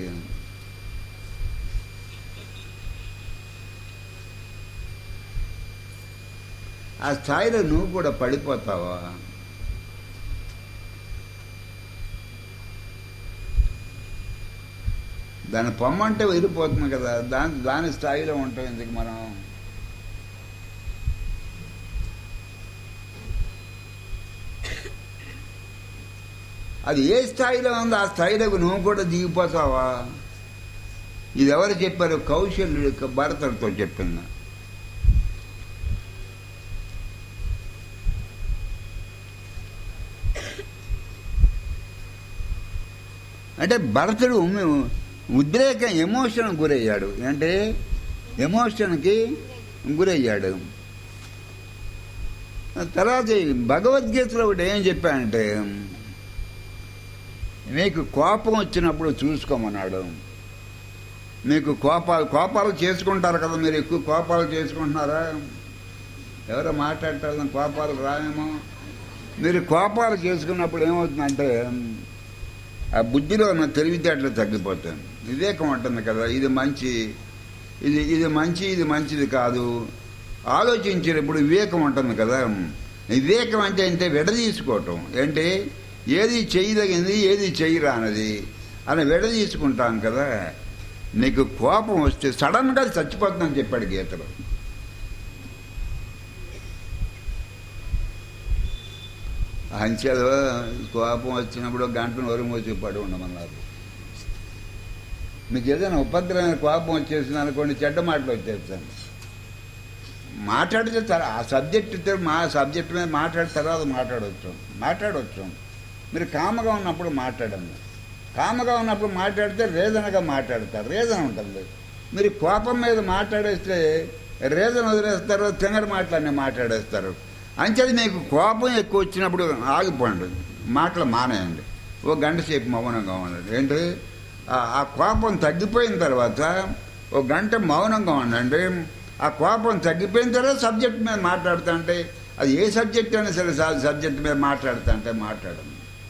ఆ స్థాయిలో నువ్వు కూడా పడిపోతావా దాన్ని పొమ్మంటే వెళ్ళిపోతుంది కదా దాని దాని స్థాయిలో ఉంటాం ఎందుకు మనం అది ఏ స్థాయిలో ఉందో ఆ స్థాయిలోకి నువ్వు కూడా దిగిపోతావా ఇది ఎవరు చెప్పారు కౌశల్యుడు యొక్క భరతుడితో చెప్పింది అంటే భరతుడు ఉద్రేకం ఎమోషన్ గురయ్యాడు అంటే ఎమోషన్కి గురయ్యాడు తర్వాత ఈ భగవద్గీతలో ఒకటి ఏం చెప్పానంటే మీకు కోపం వచ్చినప్పుడు చూసుకోమన్నాడు మీకు కోపాలు కోపాలు చేసుకుంటారు కదా మీరు ఎక్కువ కోపాలు చేసుకుంటున్నారా ఎవరో మాట్లాడతారు కోపాలు రావేమో మీరు కోపాలు చేసుకున్నప్పుడు ఏమవుతుందంటే ఆ బుద్ధిలో ఉన్న తెలివితేటలు తగ్గిపోతాయి వివేకం ఉంటుంది కదా ఇది మంచి ఇది ఇది మంచి ఇది మంచిది కాదు ఆలోచించేటప్పుడు వివేకం ఉంటుంది కదా వివేకం అంటే అంటే విడదీసుకోవటం ఏంటి ఏది చేయదగింది ఏది చేయరానది అని విడదీసుకుంటాం కదా నీకు కోపం వస్తే సడన్గా చచ్చిపోతుందని చెప్పాడు గీతలో అంచెలు కోపం వచ్చినప్పుడు గంటను వరకు వచ్చి పడి ఉండమన్నారు మీకు ఏదైనా ఉపద్రవమైన కోపం వచ్చేసింది అనుకోండి చెడ్డ మాటలు వచ్చేస్తాను మాట్లాడితే తర ఆ సబ్జెక్ట్ మా సబ్జెక్ట్ మీద మాట్లాడిన తర్వాత మాట్లాడవచ్చు మాట్లాడవచ్చు మీరు కామగా ఉన్నప్పుడు మాట్లాడండి కామగా ఉన్నప్పుడు మాట్లాడితే రేదనగా మాట్లాడతారు రేదన ఉంటుంది మీరు కోపం మీద మాట్లాడేస్తే రేదన వదిలేస్తారు తింగర మాటలన్నీ మాట్లాడేస్తారు అంచేది మీకు కోపం ఎక్కువ వచ్చినప్పుడు ఆగిపోండి మాటలు మానేయండి ఓ గంట సేపు మౌనంగా ఉండండి ఏంటి ఆ- ఆ కోపం తగ్గిపోయిన తర్వాత ఓ గంట మౌనంగా ఉండండి ఆ కోపం తగ్గిపోయిన తర్వాత సబ్జెక్ట్ మీద మాట్లాడుతా అంటే అది ఏ సబ్జెక్ట్ అయినా సరే సబ్జెక్ట్ మీద మాట్లాడుతా అంటే మాట్లాడండి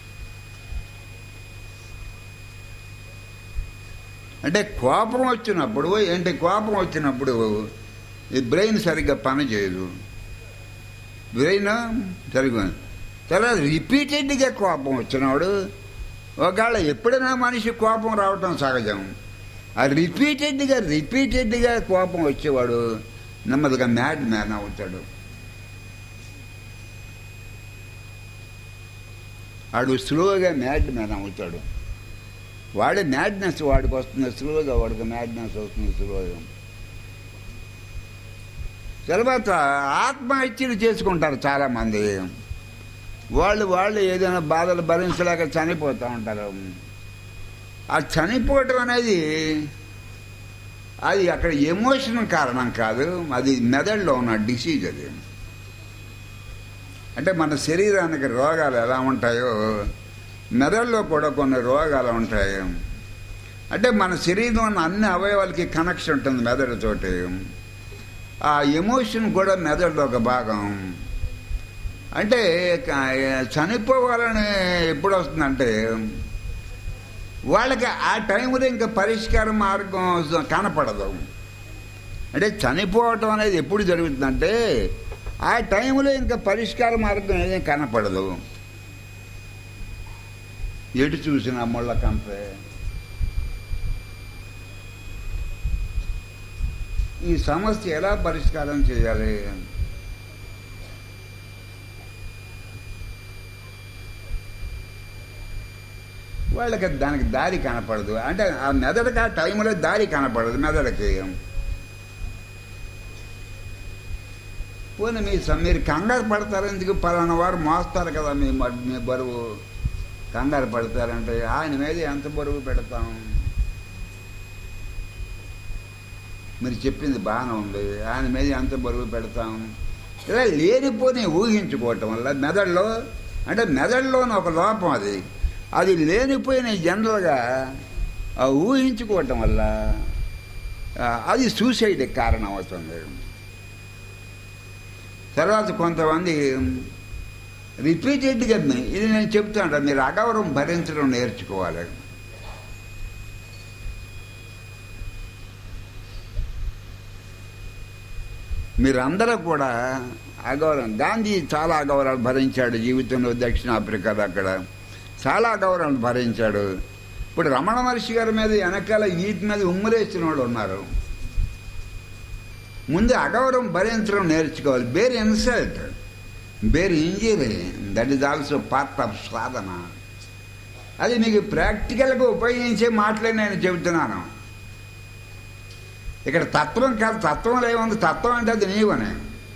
అంటే కోపం వచ్చినప్పుడు ఏంటి కోపం వచ్చినప్పుడు ఈ బ్రెయిన్ సరిగ్గా పని చేయదు బ్రెయిన్ సరిగ్గా తర్వాత రిపీటెడ్గా కోపం వచ్చినవాడు ఒకవేళ ఎప్పుడైనా మనిషి కోపం రావటం సహజం ఆ రిపీటెడ్గా రిపీటెడ్గా కోపం వచ్చేవాడు నెమ్మదిగా మ్యాడ్ మ్యాన్ అవుతాడు వాడు స్లోగా మ్యాడ్ మ్యాన్ అవుతాడు వాడే మ్యాడ్నెస్ వాడికి వస్తుంది స్లోగా వాడికి మ్యాడ్నెస్ వస్తుంది స్లోగా తర్వాత ఆత్మహత్యలు చేసుకుంటారు చాలామంది వాళ్ళు వాళ్ళు ఏదైనా బాధలు భరించలేక చనిపోతూ ఉంటారు ఆ చనిపోవటం అనేది అది అక్కడ ఎమోషన్ కారణం కాదు అది మెదడులో ఉన్న డిసీజ్ అది అంటే మన శరీరానికి రోగాలు ఎలా ఉంటాయో మెదడులో కూడా కొన్ని రోగాలు ఉంటాయి అంటే మన శరీరం ఉన్న అన్ని అవయవాలకి కనెక్షన్ ఉంటుంది మెదడుతోటి ఆ ఎమోషన్ కూడా మెదడులో ఒక భాగం అంటే క- చనిపోవాలని ఎప్పుడు వస్తుందంటే వాళ్ళకి ఆ టైంలో ఇంకా పరిష్కార మార్గం కనపడదు అంటే చనిపోవటం అనేది ఎప్పుడు జరుగుతుందంటే ఆ టైంలో ఇంకా పరిష్కార మార్గం ఏదీ కనపడదు ఎటు చూసిన ముళ్ళ కంపే ఈ సమస్య ఎలా పరిష్కారం చేయాలి వాళ్ళకి దానికి దారి కనపడదు అంటే ఆ మెదడుకి ఆ టైంలో దారి కనపడదు మెదడుకి పోనీ మీ స- మీరు కంగారు పడతారు ఎందుకు పలానా వారు మోస్తారు కదా మీ మ- మీ బరువు కంగారు పడతారంటే ఆయన మీద ఎంత బరువు పెడతాం మీరు చెప్పింది బాగానే ఉంది ఆయన మీద ఎంత బరువు పెడతాం ఇలా లేనిపోని ఊహించుకోవటం వల్ల మెదడులో అంటే మెదడులోని ఒక లోపం అది అది లేనిపోయిన జనరల్గా ఆ ఊహించుకోవటం వల్ల ఆ, అది సూసైడ్కి కారణం అవుతుంది తర్వాత కొంతమంది రిపీటెడ్గా ఇది నేను చెప్తాను మీరు అగౌరవం భరించడం నేర్చుకోవాలి మీరందరూ కూడా అగౌరవం గాంధీ చాలా అగౌరవాలు భరించాడు జీవితంలో దక్షిణాఫ్రికాలో అక్కడ చాలా అగౌరవాలు భరించాడు ఇప్పుడు రమణ మహర్షి గారి మీద వెనకాల వీటి మీద ఉమ్మరేసిన వాళ్ళు ఉన్నారు ముందు అగౌరవం భరించడం నేర్చుకోవాలి bear insult bear injury that is also part of సాధన అది మీకు ప్రాక్టికల్గా ఉపయోగించే మాటలే నేను చెబుతున్నాను ఇక్కడ తత్వం కాదు తత్వం ఏముంది తత్వం అంటే అది నీవనే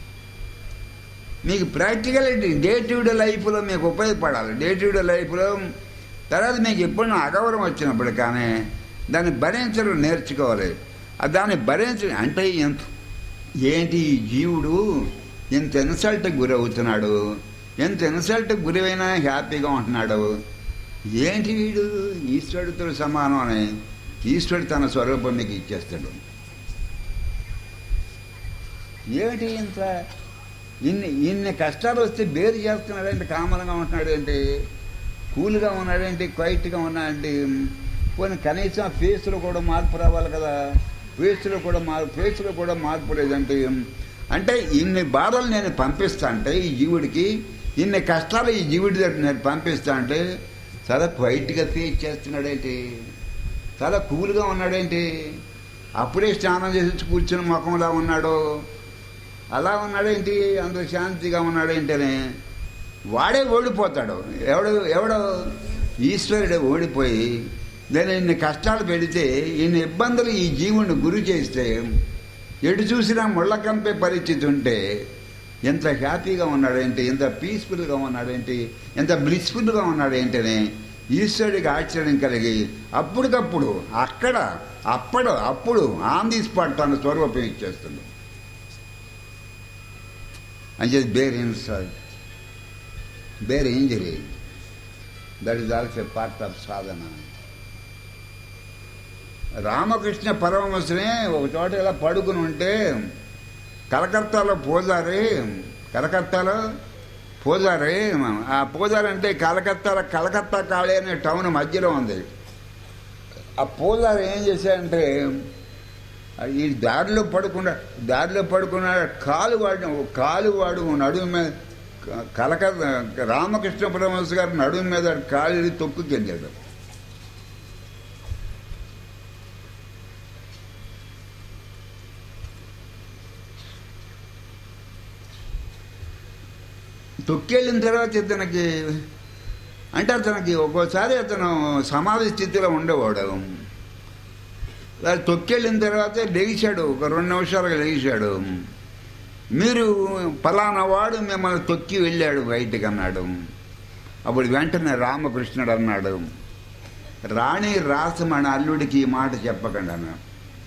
మీకు ప్రాక్టికలిటీ డే టు డే లైఫ్లో మీకు ఉపయోగపడాలి డే టు డే లైఫ్లో తర్వాత మీకు ఎప్పుడైనా అగౌరవం వచ్చినప్పుడు కానీ దాన్ని భరించడం నేర్చుకోవాలి ఆ దాన్ని భరించడం అంటే ఎంత ఏంటి ఈ జీవుడు ఎంత ఇన్సల్ట్కి గురవుతున్నాడు ఎంత ఇన్సల్ట్కి గురైనా హ్యాపీగా ఉంటున్నాడు ఏంటి వీడు ఈశ్వరుడితో సమానం అని ఈశ్వరుడు తన స్వరూపం మీకు ఇచ్చేస్తాడు ఏమిటి ఇంత ఇన్ని ఇన్ని కష్టాలు వస్తే బేరు చేస్తున్నాడంటే కామన్గా ఉంటున్నాడు ఏంటి కూల్గా ఉన్నాడేంటి క్వైట్గా ఉన్నాడంటే పోనీ కనీసం ఆ ఫేస్లో కూడా మార్పు రావాలి కదా ఫేస్లో కూడా మార్పు ఫేస్లో కూడా మార్పు లేదంటే అంటే ఇన్ని బాధలు నేను పంపిస్తా అంటే ఈ జీవుడికి ఇన్ని కష్టాలు ఈ జీవుడి దగ్గర నేను పంపిస్తా అంటే చాలా క్వైట్గా ఫేస్ చేస్తున్నాడేంటి చాలా కూల్గా ఉన్నాడేంటి అప్పుడే స్నానం చేసి కూర్చుని ముఖంలా ఉన్నాడు అలా ఉన్నాడేంటి అంత శాంతిగా ఉన్నాడేంటని వాడే ఓడిపోతాడు ఎవడు ఎవడో ఈశ్వరుడే ఓడిపోయి నేను ఇన్ని కష్టాలు పెడితే ఇన్ని ఇబ్బందులు ఈ జీవుని గురి చేస్తే ఎటు చూసినా ముళ్ళ కంపే పరిస్థితి ఉంటే ఎంత హ్యాపీగా ఉన్నాడేంటి ఎంత పీస్ఫుల్గా ఉన్నాడేంటి ఎంత బ్లిస్ఫుల్గా ఉన్నాడేంటని ఈశ్వరుడికి ఆశ్చర్యం కలిగి అప్పటికప్పుడు అక్కడ అప్పుడు అప్పుడు ఆన్ ది స్పాట్ తన స్వరూపం ఇచ్చేస్తుంది and just bear insult, bear injury. That is also part of sadhana. Ramakrishna పరమహంసనే ఒక చోట ఇలా పడుకుని ఉంటే కలకత్తాలో పూజారి కలకత్తాలో పూజారి ఆ పూజారి అంటే కలకత్తాలో కలకత్తా కాళీ అనే టౌన్ మధ్యలో ఉంది ఆ పూజారి ఏం చేశాడంటే ఈ దారిలో పడుకున్న దారిలో పడుకున్న కాలు వాడు కాలు వాడు నడుము మీద కలక రామకృష్ణ పరమహంస గారు నడుము మీద కాలు తొక్కుకెళ్ళాడు తొక్కెళ్ళిన తర్వాత ఇతనికి అంటే అతనికి ఒక్కోసారి అతను సమాధి స్థితిలో ఉండేవాడు వాడు తొక్కెళ్ళిన తర్వాత లేచాడు ఒక రెండు నిమిషాలుగా లేచాడు మీరు ఫలానా వాడు మిమ్మల్ని తొక్కి వెళ్ళాడు బయటికి అన్నాడు అప్పుడు వెంటనే రామకృష్ణుడు అన్నాడు రాణి రాసమణ అల్లుడికి ఈ మాట చెప్పకండి అన్నాడు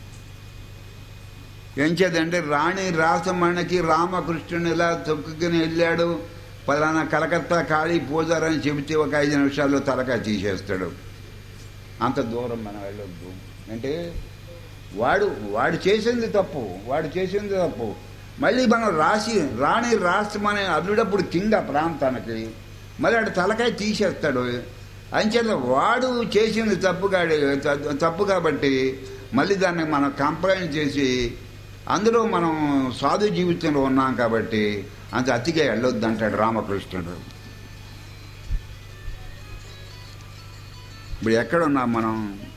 ఏం చేద్దంటే రాణి రాసమణికి రామకృష్ణుని ఇలా తొక్కుకుని వెళ్ళాడు ఫలానా కలకత్తా ఖాళీ పూజారని చెబితే ఒక ఐదు నిమిషాల్లో తలకాయ తీసేస్తాడు అంత దూరం మనం వెళ్ళొద్దు అంటే వాడు వాడు చేసింది తప్పు వాడు చేసింది తప్పు మళ్ళీ మనం రాసి రాణి రాష్ట్రమనే అల్లుడప్పుడు కింగ్ ఆ ప్రాంతానికి మళ్ళీ ఆడు తలకాయ తీసేస్తాడు అంచేత వాడు చేసింది తప్పు కాడి తప్పు కాబట్టి మళ్ళీ దాన్ని మనం కంప్లైంట్ చేసి అందులో మనం సాధు జీవితంలో ఉన్నాం కాబట్టి అంత అతిగా వెళ్ళొద్దు అంటాడు రామకృష్ణుడు ఇప్పుడు ఎక్కడున్నాం మనం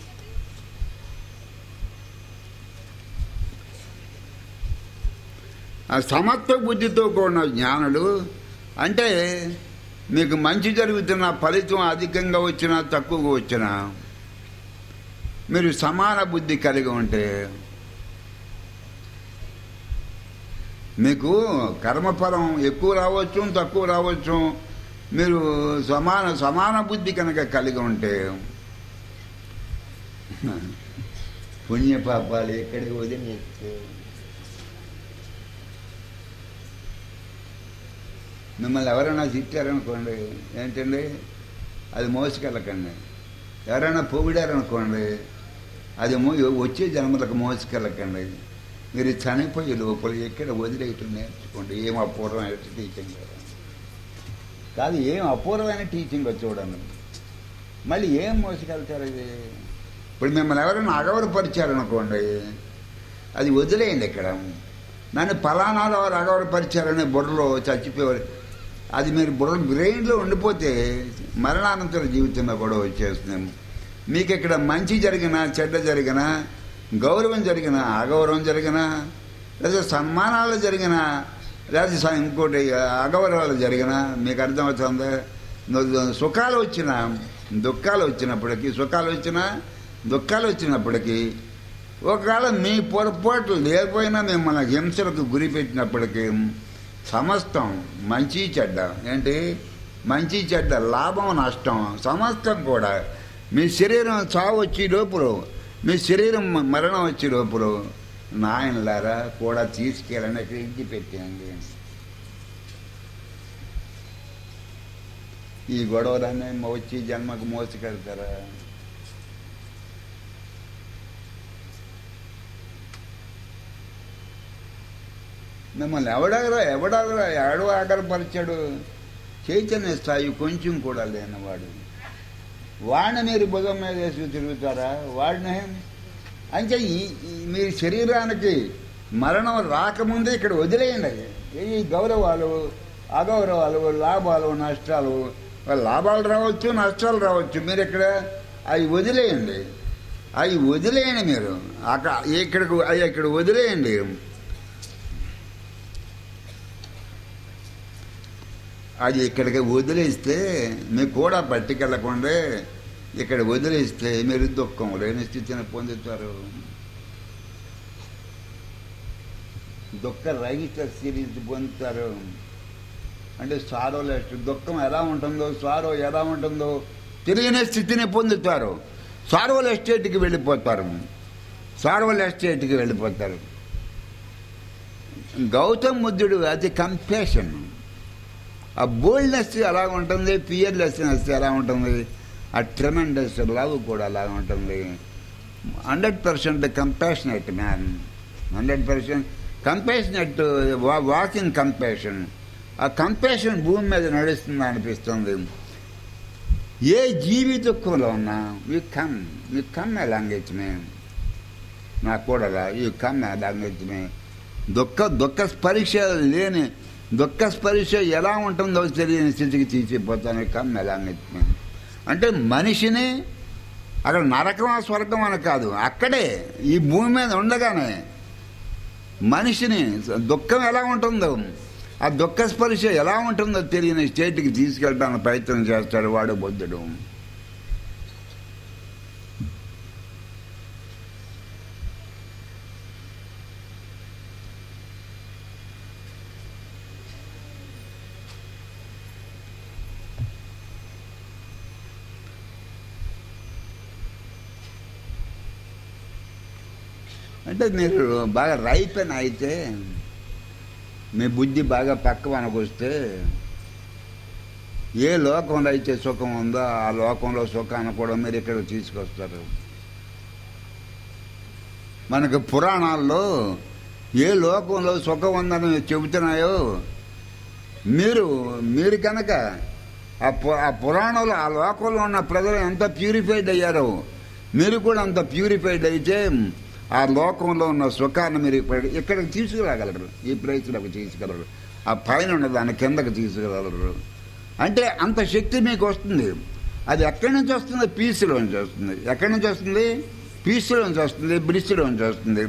ఆ సమత్వ బుద్ధితో కూడిన జ్ఞానులు అంటే మీకు మంచి జరుగుతున్న ఫలితం అధికంగా వచ్చినా తక్కువగా వచ్చినా మీరు సమాన బుద్ధి కలిగి ఉంటే మీకు కర్మఫలం ఎక్కువ రావచ్చు తక్కువ రావచ్చు మీరు సమాన సమాన బుద్ధి కనుక కలిగి ఉంటే పుణ్యపాపాలు ఎక్కడికి వదిలేస్తే మిమ్మల్ని ఎవరైనా తిట్టారనుకోండి ఏంటండి అది మోసుకెళ్ళకండి ఎవరైనా పొగిడారనుకోండి అది మో వచ్చే జన్మలకు మోసుకెళ్ళకండి మీరు చనిపోయే లోపల ఎక్కడ వదిలేయటం నేర్చుకోండి ఏం అపూర్వమైన టీచింగ్ కాదు ఏం అపూర్వమైన టీచింగ్ చూడండి మళ్ళీ ఏం మోసుకెళ్తారు ఇది ఇప్పుడు మిమ్మల్ని ఎవరైనా అగౌరవపరిచారనుకోండి అది వదిలేయండి ఇక్కడ నన్ను ఫలానాలో వారు అగౌరవపరిచారని బుర్రలో చచ్చిపోయేవారు అది మీరు బుర్ర బ్రెయిన్లో ఉండిపోతే మరణానంతర జీవితంలో కూడా వచ్చేస్తున్నాం మీకు ఇక్కడ మంచి జరిగినా చెడ్డ జరిగినా గౌరవం జరిగిన అగౌరవం జరిగిన లేదా సన్మానాలు జరిగిన లేదా ఇంకోటి అగౌరవాలు జరిగిన మీకు అర్థమవుతుంది సుఖాలు వచ్చిన దుఃఖాలు వచ్చినప్పటికీ సుఖాలు వచ్చినా దుఃఖాలు వచ్చినప్పటికీ ఒకవేళ మీ పొరపాట్లు లేకపోయినా మిమ్మల్ని హింసలకు గురి పెట్టినప్పటికీ సమస్తం మంచి చెడ్డ ఏంటి మంచి చెడ్డ లాభం నష్టం సమస్తం కూడా మీ శరీరం చావు వచ్చి లోపల మీ శరీరం మ- మరణం వచ్చే లోపల నాయనలారా కూడా తీసుకెళ్ళని అక్కడ ఇంటి పెట్టండి ఈ గొడవలన్నీ వచ్చి జన్మకు మోసుకెళ్తారా మిమ్మల్ని ఎవడగరా ఎవడగరా ఎవడు ఆగరపరిచాడు చైతన్య స్థాయి కొంచెం కూడా లేనివాడు వాడిని మీరు భుజం మీద వేసి తిరుగుతారా వాడిని అంటే ఈ ఈ- మీ శరీరానికి మరణం రాకముందే ఇక్కడ వదిలేయండి అవి. ఈ గౌరవాలు అగౌరవాలు లాభాలు నష్టాలు లాభాలు రావచ్చు నష్టాలు రావచ్చు మీరు ఇక్కడ అవి వదిలేయండి అవి వదిలేయండి మీరు అక్కడ ఇక్కడికి అవి ఇక్కడ వదిలేయండి అది ఇక్కడికి వదిలేస్తే మీకు కూడా పట్టుకెళ్ళకుండా ఇక్కడ వదిలేస్తే మీరు దుఃఖం లేని స్థితిని పొందుతారు దుఃఖ రహిత సిరీస్ పొందుతారు అంటే సారో లెస్ట్ దుఃఖం ఎలా ఉంటుందో సారో ఎలా ఉంటుందో తెలియని స్థితిని పొందుతారు సార్వల్ ఎస్టేట్కి వెళ్ళిపోతారు సార్వల్ ఎస్టేట్కి వెళ్ళిపోతారు గౌతమ్ బుద్ధుడు అది కంపేషన్ ఆ బోల్డ్నెస్ ఎలా ఉంటుంది ఫియర్లెస్నెస్ ఎలా ఉంటుంది ఆ ట్రెమెండస్ లవ్ కూడా అలా ఉంటుంది hundred percent compassionate man hundred percent compassionate walking compassion ఆ కంపాషన్ భూమి మీద నడుస్తుంది అనిపిస్తుంది ఏ జీవి దుఃఖంలో ఉన్నా you come you come language may నా కూడా యూ కమ్ లాంగ్వేజ్ మే దుఃఖ దుఃఖ స్పర్శ లేని దుఃఖ స్పర్శ ఎలా ఉంటుందో తెలియని స్థితికి తీసిపోతాను కమ్ లాంగ్వేజ్ మే అంటే మనిషిని అక్కడ నరకమా స్వర్గం అని కాదు అక్కడే ఈ భూమి మీద ఉండగానే మనిషిని దుఃఖం ఎలా ఉంటుందో ఆ దుఃఖ స్పర్శ ఎలా ఉంటుందో తెలియని స్టేట్కి తీసుకెళ్ళడానికి ప్రయత్నం చేస్తాడు వాడు బుద్ధుడు అంటే మీరు బాగా రైపెన్ అయితే మీ బుద్ధి బాగా పక్కవనకు వస్తే ఏ లోకంలో అయితే సుఖం ఉందో ఆ లోకంలో సుఖాన్ని కూడా మీరు ఇక్కడ తీసుకొస్తారు మనకు పురాణాల్లో ఏ లోకంలో సుఖం ఉందని చెబుతున్నాయో మీరు మీరు కనుక ఆ పు- ఆ పురాణంలో ఆ లోకంలో ఉన్న ప్రజలు ఎంత ప్యూరిఫైడ్ అయ్యారో మీరు కూడా అంత ప్యూరిఫైడ్ అయితే ఆ లోకంలో ఉన్న సుఖాన్ని మీరు ఇక్కడ ఇక్కడికి తీసుకురాగలరు ఈ ప్లేస్లోకి తీసుకెళ్ళరు ఆ పైన ఉన్న దాని కిందకి తీసుకురాగలరు అంటే అంత శక్తి మీకు వస్తుంది అది ఎక్కడి నుంచి వస్తుంది పీస్లోంచి వస్తుంది ఎక్కడి నుంచి వస్తుంది పీస్లోంచి వస్తుంది బ్రిస్లోంచి వస్తుంది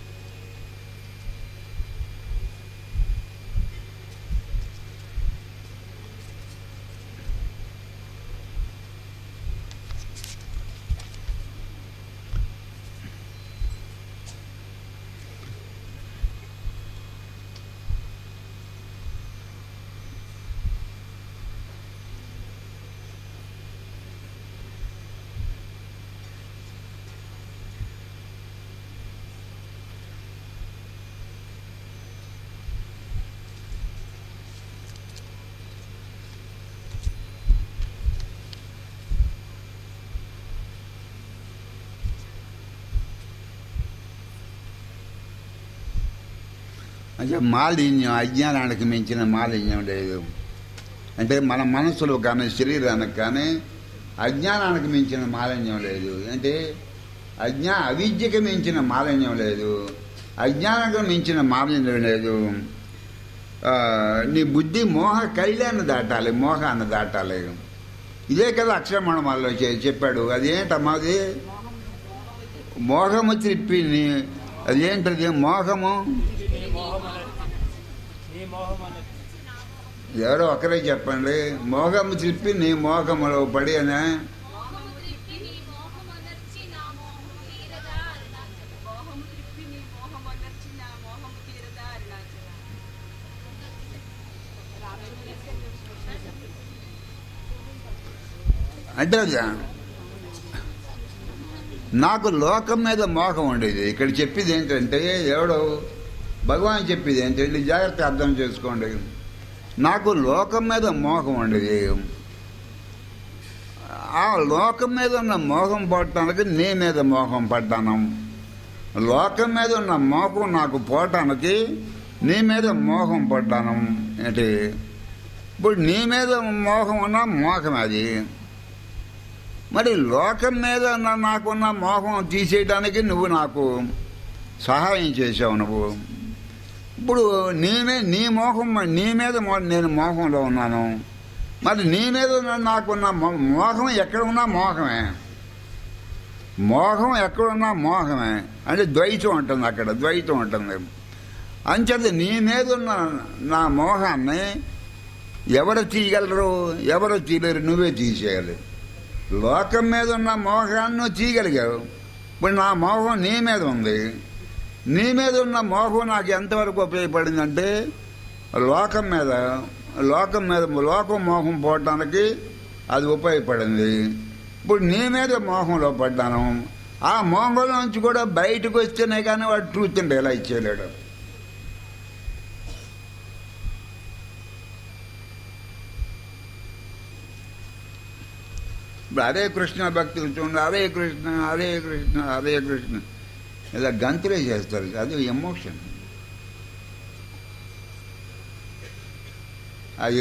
అంటే మాలిన్యం అజ్ఞానానికి మించిన మాలిన్యం లేదు అంటే మన మనసులో కానీ శరీరానికి కానీ అజ్ఞానానికి మించిన మాలిన్యం లేదు అంటే అజ్ఞా అవిద్యకి మించిన మాలిన్యం లేదు అజ్ఞానానికి మించిన మాలిన్యం లేదు ఆ, నీ బుద్ధి మోహ కళ్యాణ్ దాటాలి మోహాన్ని దాటాలి ఇదే కదా అక్షరమణమాల్లో చెప్పాడు అదేంటమ్మా అది మోహము త్రిప్పి నీ- అదేంటది మోహము నీ మోహమన నీ మోహమన ఎవరో ఒకరే చెప్పండి మోహము త్రిప్పి నీ మోహములో పడి అనే మోహము త్రిప్పి నీ మోహమనర్చి నా మోహము తీరదా అరుణాచల మోహము త్రిప్పి నీ మోహమనర్చి నా మోహము తీరదా అరుణాచల అంటే అది నాకు లోకం మీద మోహం ఉండేది ఇక్కడ చెప్పేది ఏంటంటే ఎవడో భగవాన్ చెప్పేది ఏంటంటే జాగ్రత్త అర్థం చేసుకోండి నాకు లోకం మీద మోహం ఉండేది ఆ లోకం మీద ఉన్న మోహం పడటానికి నీ మీద మోహం పడ్డాను లోకం మీద ఉన్న మోహం నాకు పోవటానికి నీ మీద మోహం పడ్డాను ఏంటి ఇప్పుడు నీ మీద మోహం ఉన్న మోహం అది మరి లోకం మీద ఉన్న నాకున్న మోహం తీసేయడానికి నువ్వు నాకు సహాయం చేసావు నువ్వు ఇప్పుడు నీమే నీ మోహం నీ మీద మో- నేను మోహంలో ఉన్నాను మరి నీ మీద ఉన్న నాకున్న మో- మోహం ఎక్కడ ఉన్నా మోహమే మోహం ఎక్కడున్నా మోహమే అంటే ద్వైతం ఉంటుంది అక్కడ ద్వైతం ఉంటుంది అంచేత నీ మీద ఉన్న నా మోహాన్ని ఎవరు తీయగలరు ఎవరు తీయలేరు నువ్వే తీసేయాలి లోకం మీద ఉన్న మోహాన్ని నువ్వు తీయగలిగావు ఇప్పుడు నా మోహం నీ మీద ఉంది నీ మీద ఉన్న మోహం నాకు ఎంతవరకు ఉపయోగపడిందంటే లోకం మీద లోకం మీద లోకం మోహం పోవటానికి అది ఉపయోగపడింది ఇప్పుడు నీ మీద మోహంలో పడ్డాను ఆ మోహంలో నుంచి కూడా బయటకు వస్తేనే కానీ వాడు ట్రూత్ అంటే ఎలా ఇచ్చేయలేడు ఇప్పుడు హరే కృష్ణ భక్తులు చూడండి హరే కృష్ణ హరే కృష్ణ హరే కృష్ణ ఇలా గంతులే చేస్తారు అది ఎమోషన్ అది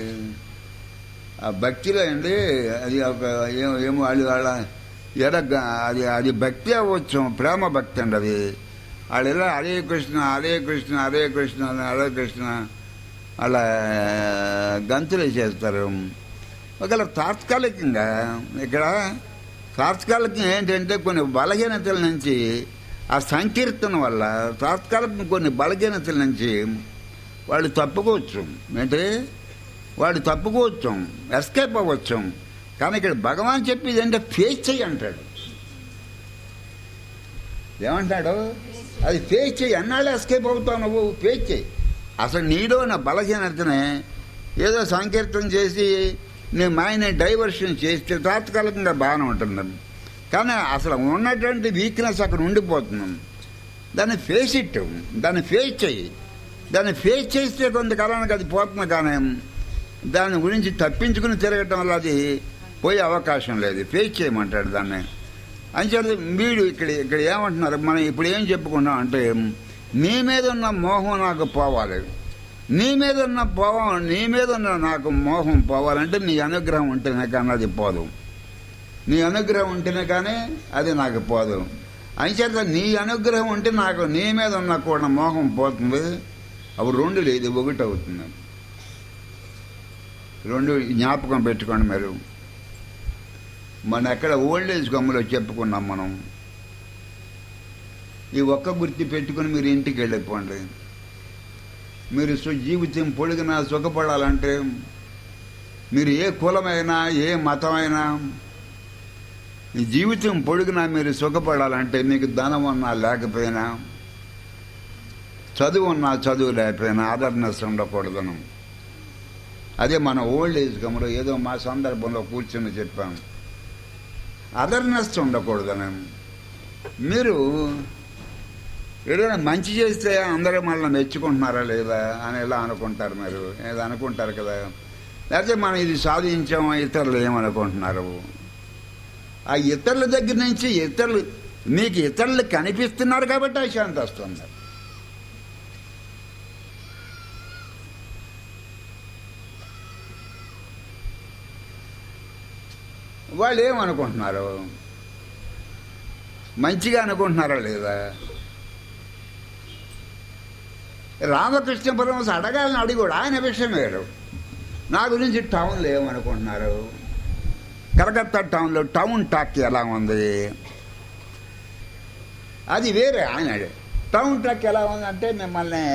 ఆ భక్తిలో అండి అది ఒక ఏం- ఏమో వాళ్ళు వాళ్ళ ఎర అది అది భక్తి అవ్వచ్చు ప్రేమ భక్తి అండి అది వాళ్ళు ఇలా హరే కృష్ణ హరే కృష్ణ హరే కృష్ణ హరే కృష్ణ అలా గంతులు చేస్తారు ఒకవేళ తాత్కాలికంగా ఇక్కడ తాత్కాలికంగా ఏంటంటే కొన్ని బలహీనతల నుంచి ఆ సంకీర్తన వల్ల తాత్కాలికంగా కొన్ని బలహీనతల నుంచి వాళ్ళు తప్పుకోవచ్చు ఏంటి వాడు తప్పుకోవచ్చు ఎస్కేప్ అవ్వచ్చు కానీ ఇక్కడ భగవాన్ చెప్పేది అంటే ఫేస్ చెయ్యి అంటాడు ఏమంటాడు అది ఫేస్ చెయ్యి అన్నాళ్ళు ఎస్కేప్ అవుతావు నువ్వు ఫేస్ చెయ్యి అసలు నీలో నా బలహీనతనే ఏదో సంకీర్తన చేసి నీ మైండ్ని డైవర్షన్ చేస్తే తాత్కాలికంగా బాగానే ఉంటుంది కానీ అసలు ఉన్నటువంటి వీక్నెస్ అక్కడ ఉండిపోతుంది దాన్ని ఫేస్ ఇట్ దాన్ని ఫేస్ చెయ్యి దాన్ని ఫేస్ చేస్తే కొంతకాలానికి అది పోతుంది కానీ దాని గురించి తప్పించుకుని తిరగటం వల్ల అది పోయే అవకాశం లేదు ఫేస్ చేయమంటాడు దాన్ని అంచేత వీడు ఇక్కడ ఇక్కడ ఏమంటున్నారు మనం ఇప్పుడు ఏం చెప్పుకున్నాం అంటే నీ మీద ఉన్న మోహం నాకు పోవాలి నీ మీద ఉన్న పోవం నీ మీద ఉన్న నాకు మోహం పోవాలంటే నీ అనుగ్రహం ఉంటేనే కానీ అది పోదు నీ అనుగ్రహం ఉంటేనే కానీ అది నాకు పోదు అంచేత నీ అనుగ్రహం ఉంటే నాకు నీ మీద ఉన్న కూడా మోహం పోతుంది అవి రెండు లేదు ఒకటి అవుతుంది రెండు జ్ఞాపకం పెట్టుకోండి మీరు మన ఎక్కడ ఓల్డ్ ఏజ్ గమ్ములో చెప్పుకున్నాం మనం ఈ ఒక్క గుర్తి పెట్టుకుని మీరు ఇంటికి వెళ్ళిపోండి మీరు సు- జీవితం పొడిగినా సుఖపడాలంటే మీరు ఏ కులమైనా ఏ మతమైనా ఈ జీవితం పొడిగినా మీరు సుఖపడాలంటే మీకు ధనం ఉన్నా లేకపోయినా చదువు ఉన్నా చదువు లేకపోయినా అదర్నెస్ ఉండకూడదను అదే మన ఓల్డ్ ఏజ్ గమలో ఏదో మా సందర్భంలో కూర్చొని చెప్పాం అదర్నెస్ ఉండకూడదని మీరు ఏదైనా మంచి చేస్తే అందరూ మనల్ని మెచ్చుకుంటున్నారా లేదా అని ఎలా అనుకుంటారు మీరు ఏదో అనుకుంటారు కదా లేకపోతే మనం ఇది సాధించాం ఇతరులు ఏమనుకుంటున్నారు ఆ ఇతరుల దగ్గర నుంచి ఇతరులు మీకు ఇతరులు కనిపిస్తున్నారు కాబట్టి అశాంతి వస్తుంది వాళ్ళు ఏమనుకుంటున్నారు మంచిగా అనుకుంటున్నారా లేదా రామకృష్ణ పరమస్ అడగాలని అడిగాడు ఆయన విషయం వేరు నా గురించి టౌన్లో ఏమనుకుంటున్నారు కలకత్తా టౌన్లో టౌన్ టాక్ ఎలా ఉంది అది వేరే ఆయన టౌన్ టాక్ ఎలా ఉందంటే మిమ్మల్ని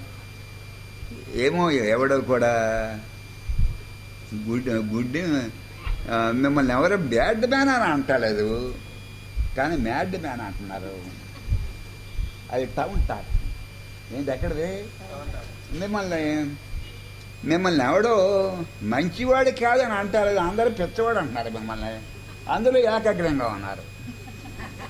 ఏమో ఎవడో కూడా గుడ్ గుడ్ ఆ, మిమ్మల్ని ఎవరు బ్యాడ్ మ్యాన్ అని అంటలేదు కానీ మ్యాడ్ మ్యాన్ అంటున్నారు అది టౌన్ టాక్ ఏంటి ఎక్కడది మిమ్మల్ని మిమ్మల్ని ఎవడో మంచివాడు కాదని అంటారు అందరూ పెద్దవాడు అంటున్నారు మిమ్మల్ని అందులో ఏకాగ్రంగా ఉన్నారు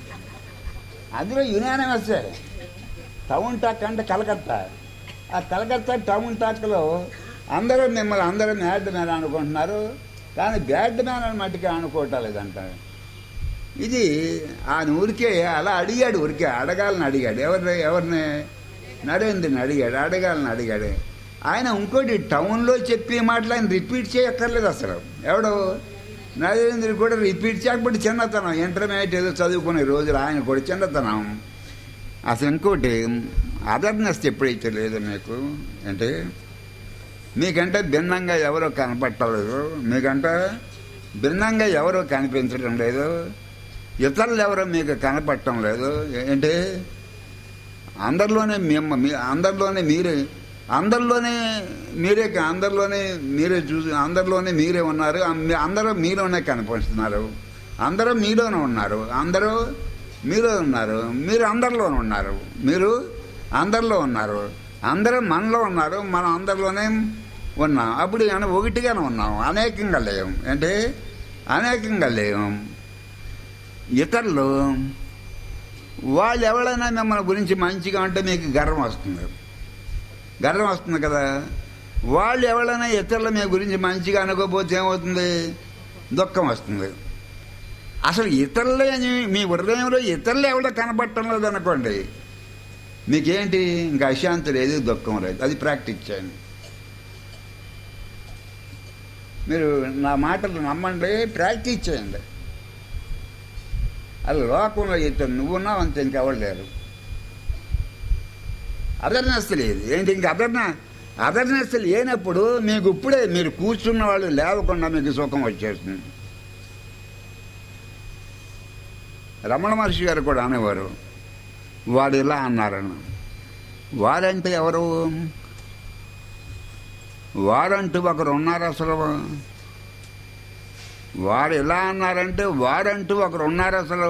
అందులో యునానిమస్ టౌన్ టాక్ అంటే కలకత్తా ఆ కలకత్తా టౌన్ టాక్లో అందరూ మిమ్మల్ని అందరూ బ్యాడ్ మ్యాన్ అనుకుంటున్నారు కానీ బ్యాడ్ మ్యాన్ అని మట్టుకే అనుకోవటం లేదంట ఇది ఆయన ఊరికే అలా అడిగాడు ఊరికే అడగాలని అడిగాడు ఎవరిని ఎవరిని నరేంద్రని అడిగాడు అడగాలని అడిగాడు ఆయన ఇంకోటి టౌన్లో చెప్పే మాటలు ఆయన రిపీట్ చేయక్కర్లేదు అసలు ఎవడు నరేంద్ర కూడా రిపీట్ చేయకపోతే చిన్నతనం ఇంటర్మీడియట్ ఏదో చదువుకునే రోజులు ఆయన కూడా చిన్నతనం అసలు ఇంకోటి అదర్నెస్ ఎప్పుడైతే లేదు మీకు అంటే మీకంటే భిన్నంగా ఎవరో కనపట్టలేదు మీకంటే భిన్నంగా ఎవరో కనిపించడం లేదు ఇతరులు ఎవరో మీకు కనపడటం లేదు ఏంటి అందరిలోనే మేము మీ అందరిలోనే మీరే అందరిలోనే మీరే అందరిలోనే మీరే చూసి అందరిలోనే మీరే ఉన్నారు అం- అందరూ మీలోనే కనిపిస్తున్నారు అందరూ మీలోనే ఉన్నారు అందరూ మీలో ఉన్నారు మీరు అందరిలోనే ఉన్నారు మీరు అందరిలో ఉన్నారు అందరూ మనలో ఉన్నారు మనం అందరిలోనే ఉన్నాం అప్పుడు మనం ఒకటిగానే ఉన్నాం అనేకంగా లేవు అంటే అనేకంగా లేవు ఇతరులు వాళ్ళు ఎవరైనా మిమ్మల్ని గురించి మంచిగా ఉంటే మీకు గర్వం వస్తుంది గర్వం వస్తుంది కదా వాళ్ళు ఎవరైనా ఇతరులు మీ గురించి మంచిగా అనుకోకపోతే ఏమవుతుంది దుఃఖం వస్తుంది అసలు ఇతరులే అని మీ హృదయంలో ఇతరులు ఎవడో కనపడటం లేదు అనుకోండి మీకేంటి ఇంకా అశాంతి లేదు దుఃఖం లేదు అది ప్రాక్టీస్ చేయండి మీరు నా మాటలు నమ్మండి ప్రాక్టీస్ చేయండి అది లోకంలో ఇతను నువ్వున్నావు అంతే ఇంకెవరు లేరు అదర్నెస్ లేదు ఏంటి ఇంక అదర్న అదర్నెస్ లేనప్పుడు మీకు ఇప్పుడే మీరు కూర్చున్న వాళ్ళు లేవకుండా మీకు సుఖం వచ్చేస్తుంది రమణ మహర్షి గారు కూడా అనేవారు వాడు ఇలా అన్నారని వారంటే ఎవరు వారంటూ ఒకరు ఉన్నారు అసలు వారు ఎలా అన్నారంటే వారంటూ ఒకరు ఉన్నారు అసలు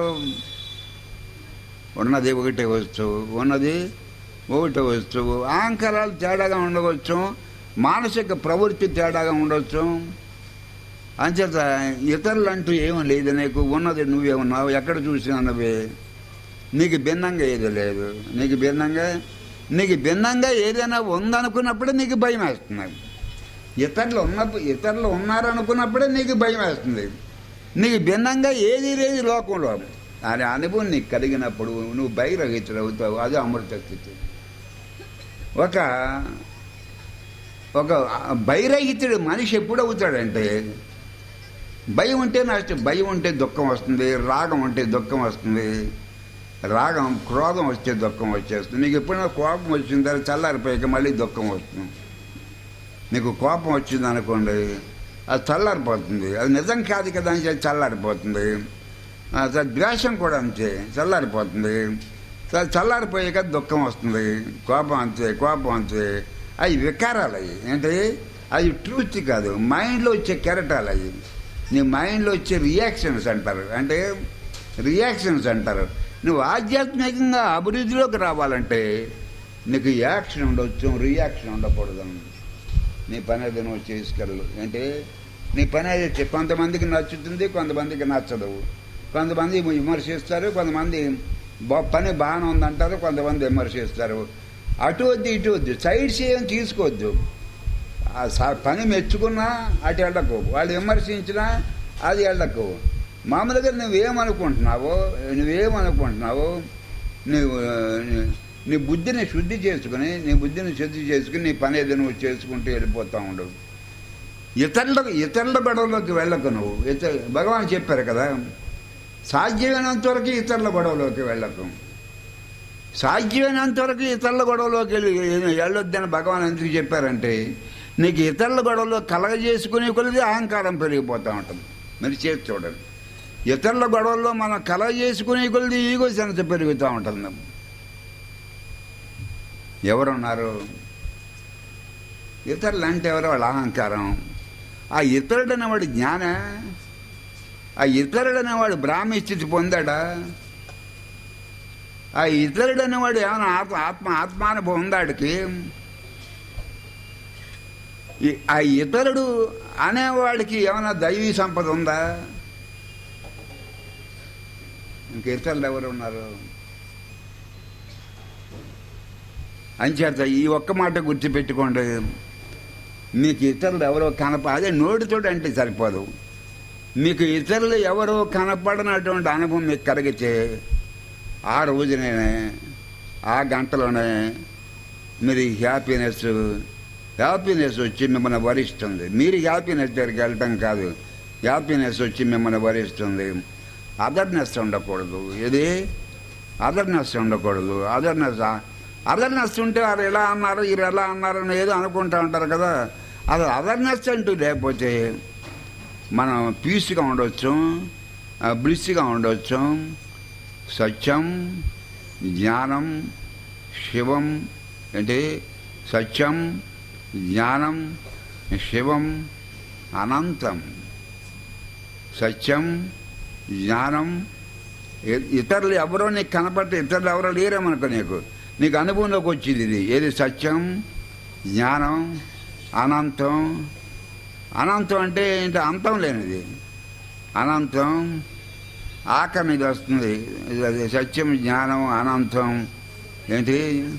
ఉన్నది ఒకటే వస్తువు ఉన్నది ఒకటే వస్తువు అహంకారాలు తేడాగా ఉండవచ్చు మానసిక ప్రవృత్తి తేడాగా ఉండవచ్చు అంచేత ఇతరులు అంటూ ఏమీ లేదు నీకు ఉన్నది నువ్వే ఉన్నావు ఎక్కడ చూసినా నువ్వే నీకు భిన్నంగా ఏది లేదు నీకు భిన్నంగా నీకు భిన్నంగా ఏదైనా ఉందనుకున్నప్పుడే నీకు భయం వేస్తుంది ఇతరులు ఉన్నప్పుడు ఇతరులు ఉన్నారనుకున్నప్పుడే నీకు భయం వేస్తుంది నీకు భిన్నంగా ఏది లేదు లోకంలో అనే అనుభవం నీకు కలిగినప్పుడు నువ్వు బహిరహితుడు అవుతావు అది అమృత స్థితి ఒక ఒక బహిరహితుడు మనిషి ఎప్పుడు అవుతాడంటే భయం ఉంటే నష్టం భయం ఉంటే దుఃఖం వస్తుంది రాగం ఉంటే దుఃఖం వస్తుంది రాగం క్రోధం వస్తే దుఃఖం వచ్చేస్తుంది నీకు ఎప్పుడైనా కోపం వచ్చిన తర్వాత చల్లారిపోయాక మళ్ళీ దుఃఖం వస్తుంది నీకు కోపం వచ్చింది అనుకోండి అది చల్లారిపోతుంది అది నిజం కాదు కదా అని చెప్పి చల్లారిపోతుంది ఆ, తర్వాత ద్వేషం కూడా అంతే చల్లారిపోతుంది తర్వాత చల్లారిపోయాక దుఃఖం వస్తుంది కోపం అంతే కోపం అంతే అవి వికారాలు అవి ఏంటి అవి ట్రూత్ కాదు మైండ్లో వచ్చే కెరటాలు అవి నీ మైండ్లో వచ్చే రియాక్షన్స్ అంటారు అంటే రియాక్షన్స్ అంటారు నువ్వు ఆధ్యాత్మికంగా అభివృద్ధిలోకి రావాలంటే నీకు యాక్షన్ ఉండొచ్చు రియాక్షన్ ఉండకూడదు నీ పని అది నువ్వు చేసుకెళ్ళు అంటే నీ పని అది చే- కొంతమందికి నచ్చుతుంది కొంతమందికి నచ్చదు కొంతమంది విమర్శిస్తారు కొంతమంది బా- పని బాగానే ఉందంటారు కొంతమంది విమర్శిస్తారు అటు వద్దు ఇటు వద్దు సైడ్స్ ఏం తీసుకోవద్దు ఆ స- పని మెచ్చుకున్నా అటు వెళ్ళకు వాళ్ళు విమర్శించినా అది వెళ్ళకు మామూలుగా నువ్వేమనుకుంటున్నావో నువ్వేమనుకుంటున్నావో నువ్వు ఆ, నీ- నీ బుద్ధిని శుద్ధి చేసుకుని నీ బుద్ధిని శుద్ధి చేసుకుని నీ పని ఏదో నువ్వు చేసుకుంటూ వెళ్ళిపోతూ ఉండవు ఇతరుల ఇతరుల గొడవలోకి వెళ్ళకు నువ్వు ఇతర భగవాన్ చెప్పారు కదా సాధ్యమైనంత వరకు ఇతరుల గొడవలోకి వెళ్ళకు సాధ్యమైనంత వరకు ఇతరుల గొడవలోకి వెళ్ళి వెళ్ళొద్దని భగవాన్ ఎందుకు చెప్పారంటే నీకు ఇతరుల గొడవలో కలగజేసుకునే కొలిది అహంకారం పెరిగిపోతూ ఉంటుంది మీరు చేసి చూడండి ఇతరుల గొడవల్లో మనం కలగజేసుకునే కొలిది ఈగో సెన్స్ పెరుగుతూ ఉంటుంది ఎవరున్నారు ఇతరులు అంటే ఎవరు వాళ్ళ అహంకారం ఆ ఇతరుడు అనేవాడు జ్ఞాన ఆ ఇతరుడు అనేవాడు బ్రాహ్మీ స్థితి పొందాడా ఆ ఇతరుడు అనేవాడు ఏమైనా ఆత్మ ఆత్మ ఆత్మానుభవం ఉందాడికి ఈ- ఆ ఇతరుడు అనేవాడికి ఏమైనా దైవీ సంపద ఉందా ఇంక ఇతరులు ఎవరు ఉన్నారు అంచేత ఈ ఒక్క మాట గుర్తుపెట్టుకోండి మీకు ఇతరులు ఎవరో కనప అదే నోటితోటి అంటే సరిపోదు మీకు ఇతరులు ఎవరో కనపడనటువంటి అనుభవం మీకు కలిగితే ఆ రోజునే ఆ గంటలోనే మీరు హ్యాపీనెస్ హ్యాపీనెస్ వచ్చి మిమ్మల్ని వరిస్తుంది మీరు హ్యాపీనెస్ దగ్గరికి వెళ్ళటం కాదు హ్యాపీనెస్ వచ్చి మిమ్మల్ని వరిస్తుంది అదర్నెస్ ఉండకూడదు ఇది అదర్నెస్ ఉండకూడదు అదర్నెస్ అదర్నెస్ ఉంటే వారు ఎలా అన్నారు వీరు ఎలా అన్నారు అని ఏదో అనుకుంటా ఉంటారు కదా అది అదర్నెస్ అంటూ లేకపోతే మనం పీస్గా ఉండొచ్చు బ్లిస్గా ఉండొచ్చు సత్యం జ్ఞానం శివం అంటే సత్యం జ్ఞానం శివం అనంతం సత్యం జ్ఞానం ఇ- ఇతరులు ఎవరో నీకు కనపడితే ఇతరులు ఎవరో లేరేమనుకో నీకు నీకు అనుభవంలోకి వచ్చింది ఇది ఏది సత్యం జ్ఞానం అనంతం అనంతం అంటే ఏంటి అంతం లేనిది అనంతం ఆఖరి మీద వస్తుంది ఇది అది సత్యం జ్ఞానం అనంతం ఏంటి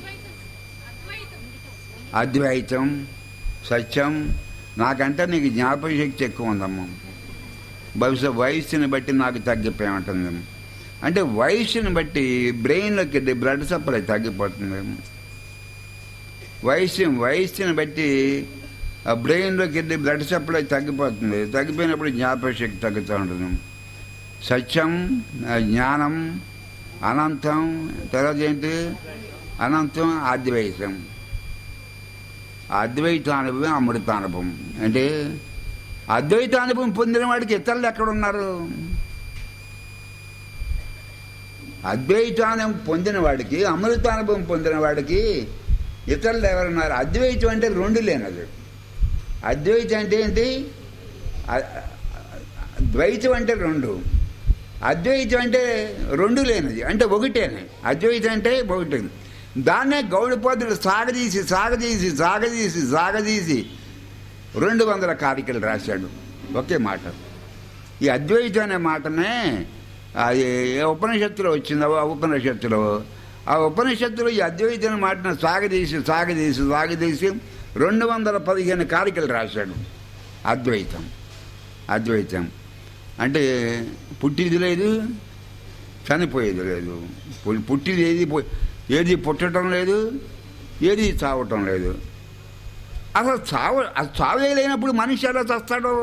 అద్వైతం సత్యం నాకంటే నీకు జ్ఞాపక శక్తి ఎక్కువ ఉందమ్మా బహుశా వయస్సుని బట్టి నాకు తగ్గిపోయి ఉంటుంది అంటే వయస్సుని బట్టి బ్రెయిన్లోకి వెళ్ళి బ్లడ్ సప్లై తగ్గిపోతుంది వయస్సు వయస్సుని బట్టి ఆ బ్రెయిన్లోకి వెళ్ళి బ్లడ్ సప్లై తగ్గిపోతుంది తగ్గిపోయినప్పుడు జ్ఞాపక శక్తి తగ్గుతూ ఉంటుంది సత్యం ఆ జ్ఞానం అనంతం తర్వాత ఏంటి అనంతం అద్వైతం అద్వైతానుభవం అమృతానుభవం అంటే అద్వైతానుభవం పొందిన వాడికి ఇతరులు ఎక్కడున్నారు అద్వైతానుభవం పొందిన వాడికి అమృతానుభవం పొందిన వాడికి ఇతరులు ఎవరున్నారు అద్వైతం అంటే రెండు లేనది అద్వైతం అంటే ఏంటి అ- ద్వైతం అంటే రెండు అద్వైతం అంటే రెండు లేనిది అంటే ఒకటేనే అద్వైతం అంటే ఒకటి దాన్నే గౌడిపోతుడు సాగదీసి సాగదీసి సాగదీసి సాగదీసి రెండు వందల కారికలు రాశాడు ఒకే మాట ఈ అద్వైతం అనే మాటనే అది ఏ ఉపనిషత్తులో వచ్చిందో ఆ ఉపనిషత్తులో ఆ ఉపనిషత్తులో ఈ అద్వైతం అనే మాటను సాగదీసి సాగదీసి సాగదీసి రెండు వందల పదిహేను కారికలు రాశాడు అద్వైతం అద్వైతం అంటే పుట్టిది లేదు చనిపోయేది లేదు పు- పుట్టిది ఏది పో- ఏది పుట్టడం లేదు ఏది చావటం లేదు అసలు చావ అది చావే లేనప్పుడు మనిషి ఎలా చస్తాడో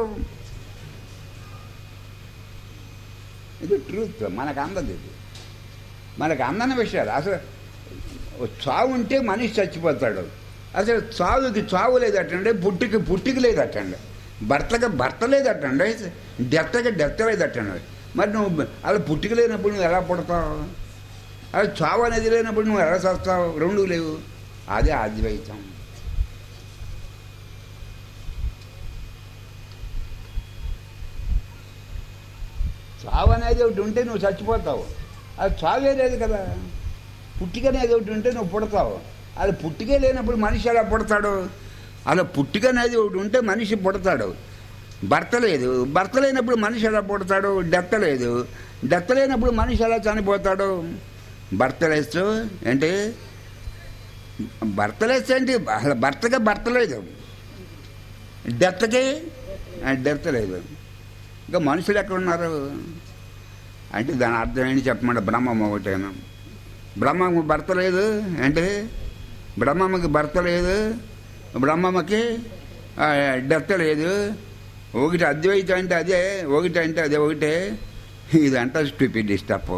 ఇది ట్రూత్ మనకు అందదు ఇది మనకు అందని విషయాలు అసలు ఓ చావు ఉంటే మనిషి చచ్చిపోతాడు అసలు చావుకి చావు లేదటండి పుట్టికి పుట్టికి లేదటండి భర్తకి భర్త లేదటండి డెత్తకి డెత్త లేదటండి మరి నువ్వు అలా పుట్టిక లేనప్పుడు నువ్వు ఎలా పుడతావు అది చావు అనేది లేనప్పుడు నువ్వు ఎలా చస్తావు రెండు లేవు అదే అద్వైతం చావు అనేది ఒకటి ఉంటే నువ్వు చచ్చిపోతావు అది చావే లేదు కదా పుట్టిక అనేది ఒకటి ఉంటే నువ్వు పుడతావు అది పుట్టికే లేనప్పుడు మనిషి ఎలా పుడతాడు అలా పుట్టిక అనేది ఒకటి ఉంటే మనిషి పుడతాడు భర్త లేదు భర్త లేనప్పుడు మనిషి ఎలా పుడతాడు డెత్త లేదు డెత్త లేనప్పుడు మనిషి ఎలా చనిపోతాడు భర్త లేస్తూ ఏంటి భర్త లేస్తే ఏంటి అసలు భర్తగా భర్త లేదు డెత్కి డెత్ లేదు ఇంకా మనుషులు ఎక్కడ ఉన్నారు అంటే దాని అర్థం ఏంటి చెప్పమంటే బ్రహ్మం ఒకటేనా బ్రహ్మకు భర్త లేదు ఏంటి బ్రహ్మమ్మకి భర్త లేదు బ్రహ్మమ్మకి ఆ, డెత్ లేదు ఒకటి అద్వైతం అంటే అదే ఒకటి అంటే అదే ఒకటే ఇదంతా స్టూపిడ్ స్టప్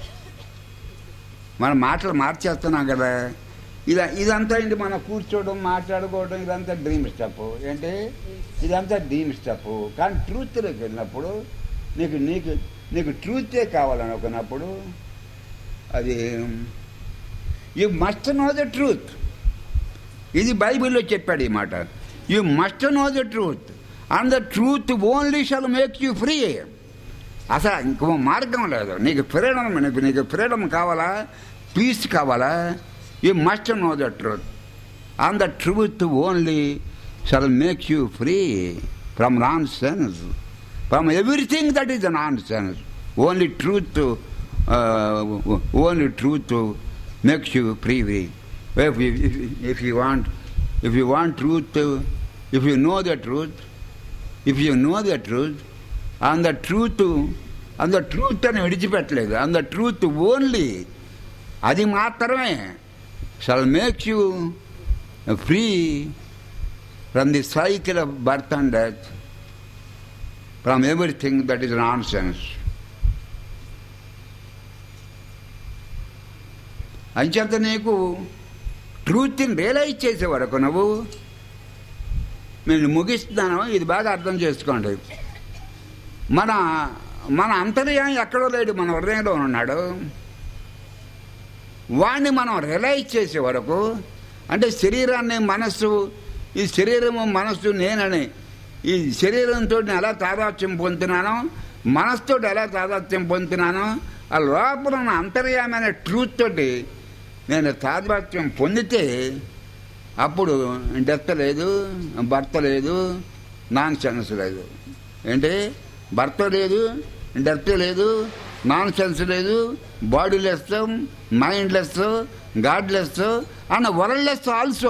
మనం మాటలు మార్చేస్తున్నాం కదా ఇది ఇదంతా ఏంటి మనం కూర్చోవడం మాట్లాడుకోవడం ఇదంతా డ్రీమ్ స్టెప్ ఏంటి ఇదంతా డ్రీమ్ స్టెప్ కానీ ట్రూత్లోకి వెళ్ళినప్పుడు నీకు నీకు నీకు ట్రూతే కావాలనుకున్నప్పుడు అది you must know the truth ఇది బైబిల్లో చెప్పాడు ఈ మాట you must know the truth and the truth only shall make you free అసలు ఇంకో మార్గం లేదు నీకు ఫ్రీడమ్ నీకు నీకు ఫ్రీడమ్ కావాలా పీస్ కావాలా you must know the truth and the truth only shall make you free from nonsense from everything that is nonsense only truth only truth makes you free if you, if, if you want if you want truth if you know the truth if you know the truth and the truth and the truth అని విడిచిపెట్టలేదు and the truth ఓన్లీ అది మాత్రమే shall make you free from the cycle of birth and death from everything that is nonsense అంచేత నీకు ట్రూత్ని రియలైజ్ చేసే వరకు నువ్వు నేను ముగిస్తున్నాను ఇది బాగా అర్థం చేసుకోండి మన మన అంతర్యాయం ఎక్కడో లేడు మన హృదయంలో ఉన్నాడు వాడిని మనం రియలైజ్ చేసే వరకు అంటే శరీరాన్ని మనస్సు ఈ శరీరము మనస్సు నేనని ఈ శరీరంతో నేను ఎలా తాదాత్యం పొందుతున్నానో మనస్సుతో ఎలా తాదాత్యం పొందుతున్నానో ఆ లోపల ఉన్న అంతర్యామైన ట్రూత్ తోటి నేను తాదాత్యం పొందితే అప్పుడు డెత్ లేదు భర్త లేదు నాన్ సెన్స్ లేదు ఏంటి భర్త లేదు డెత్ లేదు నాన్ సెన్స్ లేదు bodyless mindless godless and worldless also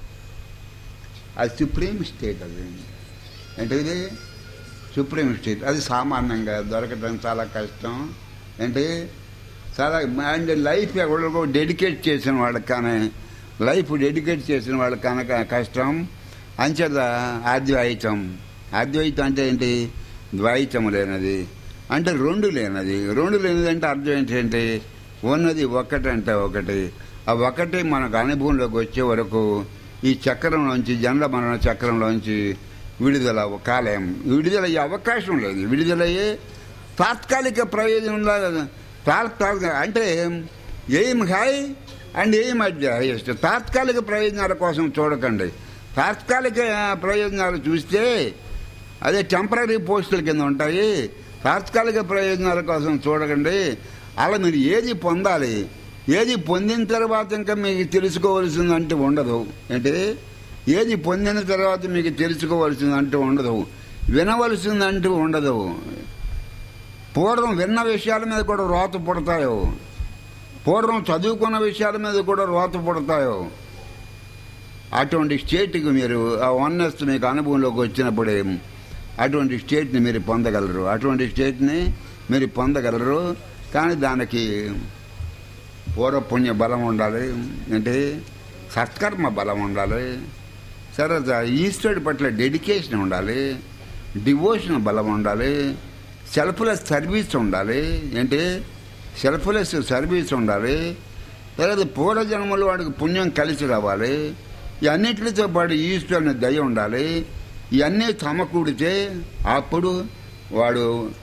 అది సుప్రీం స్టేట్ అది ఏంటిది సుప్రీం స్టేట్ అది సామాన్యంగా దొరకడం చాలా కష్టం ఏంటి చాలా అండ్ లైఫ్ ఎవరికో డెడికేట్ చేసిన వాళ్ళకి కానీ లైఫ్ డెడికేట్ చేసిన వాళ్ళకి కనుక కష్టం అంచేత అద్వైతం అద్వైతం అంటే ఏంటి ద్వైతం లేనది అంటే రెండు లేనది రెండు లేనిది అంటే అర్థం ఏంటంటే ఉన్నది ఒకటంటే ఒకటి ఆ ఒకటి మనకు అనుభవంలోకి వచ్చే వరకు ఈ చక్రంలోంచి జన్మ మరణ చక్రంలోంచి విడుదల కాలేం విడుదలయ్యే అవకాశం లేదు విడుదలయ్యే తాత్కాలిక ప్రయోజనం తాత్కాలిక అంటే aim high and aim at the highest తాత్కాలిక ప్రయోజనాల కోసం చూడకండి తాత్కాలిక ప్రయోజనాలు చూస్తే అదే టెంపరీ పోస్టుల కింద ఉంటాయి తాత్కాలిక ప్రయోజనాల కోసం చూడకండి అలా మీరు ఏది పొందాలి ఏది పొందిన తర్వాత ఇంకా మీకు తెలుసుకోవాల్సిందంటూ ఉండదు ఏంటి ఏది పొందిన తర్వాత మీకు తెలుసుకోవాల్సిందంటూ ఉండదు వినవలసిందంటూ ఉండదు పూర్వం విన్న విషయాల మీద కూడా రోత పుడతాయో పూర్వం చదువుకున్న విషయాల మీద కూడా రోత పుడతాయో అటువంటి స్టేట్కి మీరు ఆ వన్నెస్ మీకు అనుభవంలోకి వచ్చినప్పుడే అటువంటి స్టేట్ని మీరు పొందగలరు అటువంటి స్టేట్ని మీరు పొందగలరు కానీ దానికి పూర్వపుణ్య బలం ఉండాలి అంటే సత్కర్మ బలం ఉండాలి సరే ఈశ్వరుడి పట్ల డెడికేషన్ ఉండాలి డివోషన్ బలం ఉండాలి సెల్ఫ్లెస్ సర్వీస్ ఉండాలి ఏంటి సెల్ఫ్లెస్ సర్వీస్ ఉండాలి తర్వాత పూర్వజన్మలో వాడికి పుణ్యం కలిసి రావాలి ఇవన్నిటితో పాటు ఈశ్వరుని దయ ఉండాలి ఇవన్నీ సమకూడితే అప్పుడు వాడు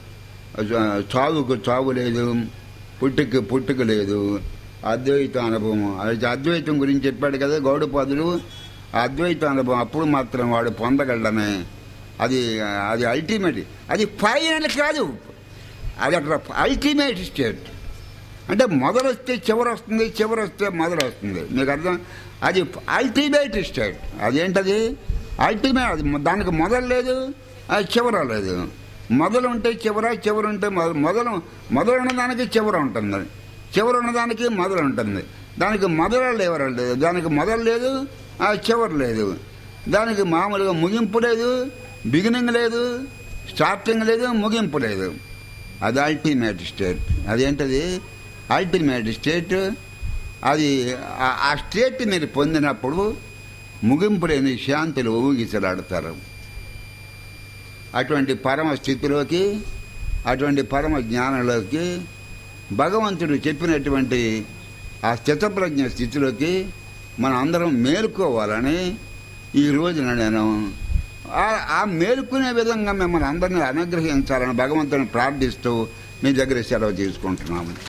చావుకు చావు లేదు పుట్టుకు పుట్టుక లేదు అద్వైత అనుభవం అది అద్వైతం గురించి చెప్పాడు కదా గౌడపాదులు అద్వైత అనుభవం అప్పుడు మాత్రం వాడు పొందగలడమే అది అది అల్టిమేట్ అది ఫైనల్ కాదు అది అక్కడ అల్టిమేట్ స్టేట్ అంటే మొదలు వస్తే చివరి వస్తుంది చివరి వస్తే మొదలు వస్తుంది మీకు అర్థం అది అల్టిమేట్ స్టేట్ అదేంటది అల్టిమేట్ అది దానికి మొదలు లేదు అది చివర లేదు మొదలు ఉంటే చివర చివర ఉంటే మొదలు మొదలు మొదలు ఉన్నదానికి చివర ఉంటుంది చివర ఉన్నదానికి మొదలు ఉంటుంది దానికి మొదలు లేవరు లేదు దానికి మొదలు లేదు ఆ చివరి లేదు దానికి మామూలుగా ముగింపు లేదు బిగినింగ్ లేదు స్టార్టింగ్ లేదు ముగింపు లేదు అది అల్టిమేట్ స్టేట్ అదేంటది అల్టిమేట్ స్టేట్ అది ఆ- ఆ స్టేట్ మీరు పొందినప్పుడు ముగింపు లేని శాంతిలో ఊగిసలాడతారు అటువంటి పరమ స్థితిలోకి అటువంటి పరమ జ్ఞానంలోకి భగవంతుడు చెప్పినటువంటి ఆ స్థితప్రజ్ఞ స్థితిలోకి మనం అందరం మేలుకోవాలని ఈ రోజున నేను ఆ- ఆ మేలుకునే విధంగా మిమ్మల్ని అందరినీ అనుగ్రహించాలని భగవంతుని ప్రార్థిస్తూ మీ దగ్గర సెలవు తీసుకుంటున్నాము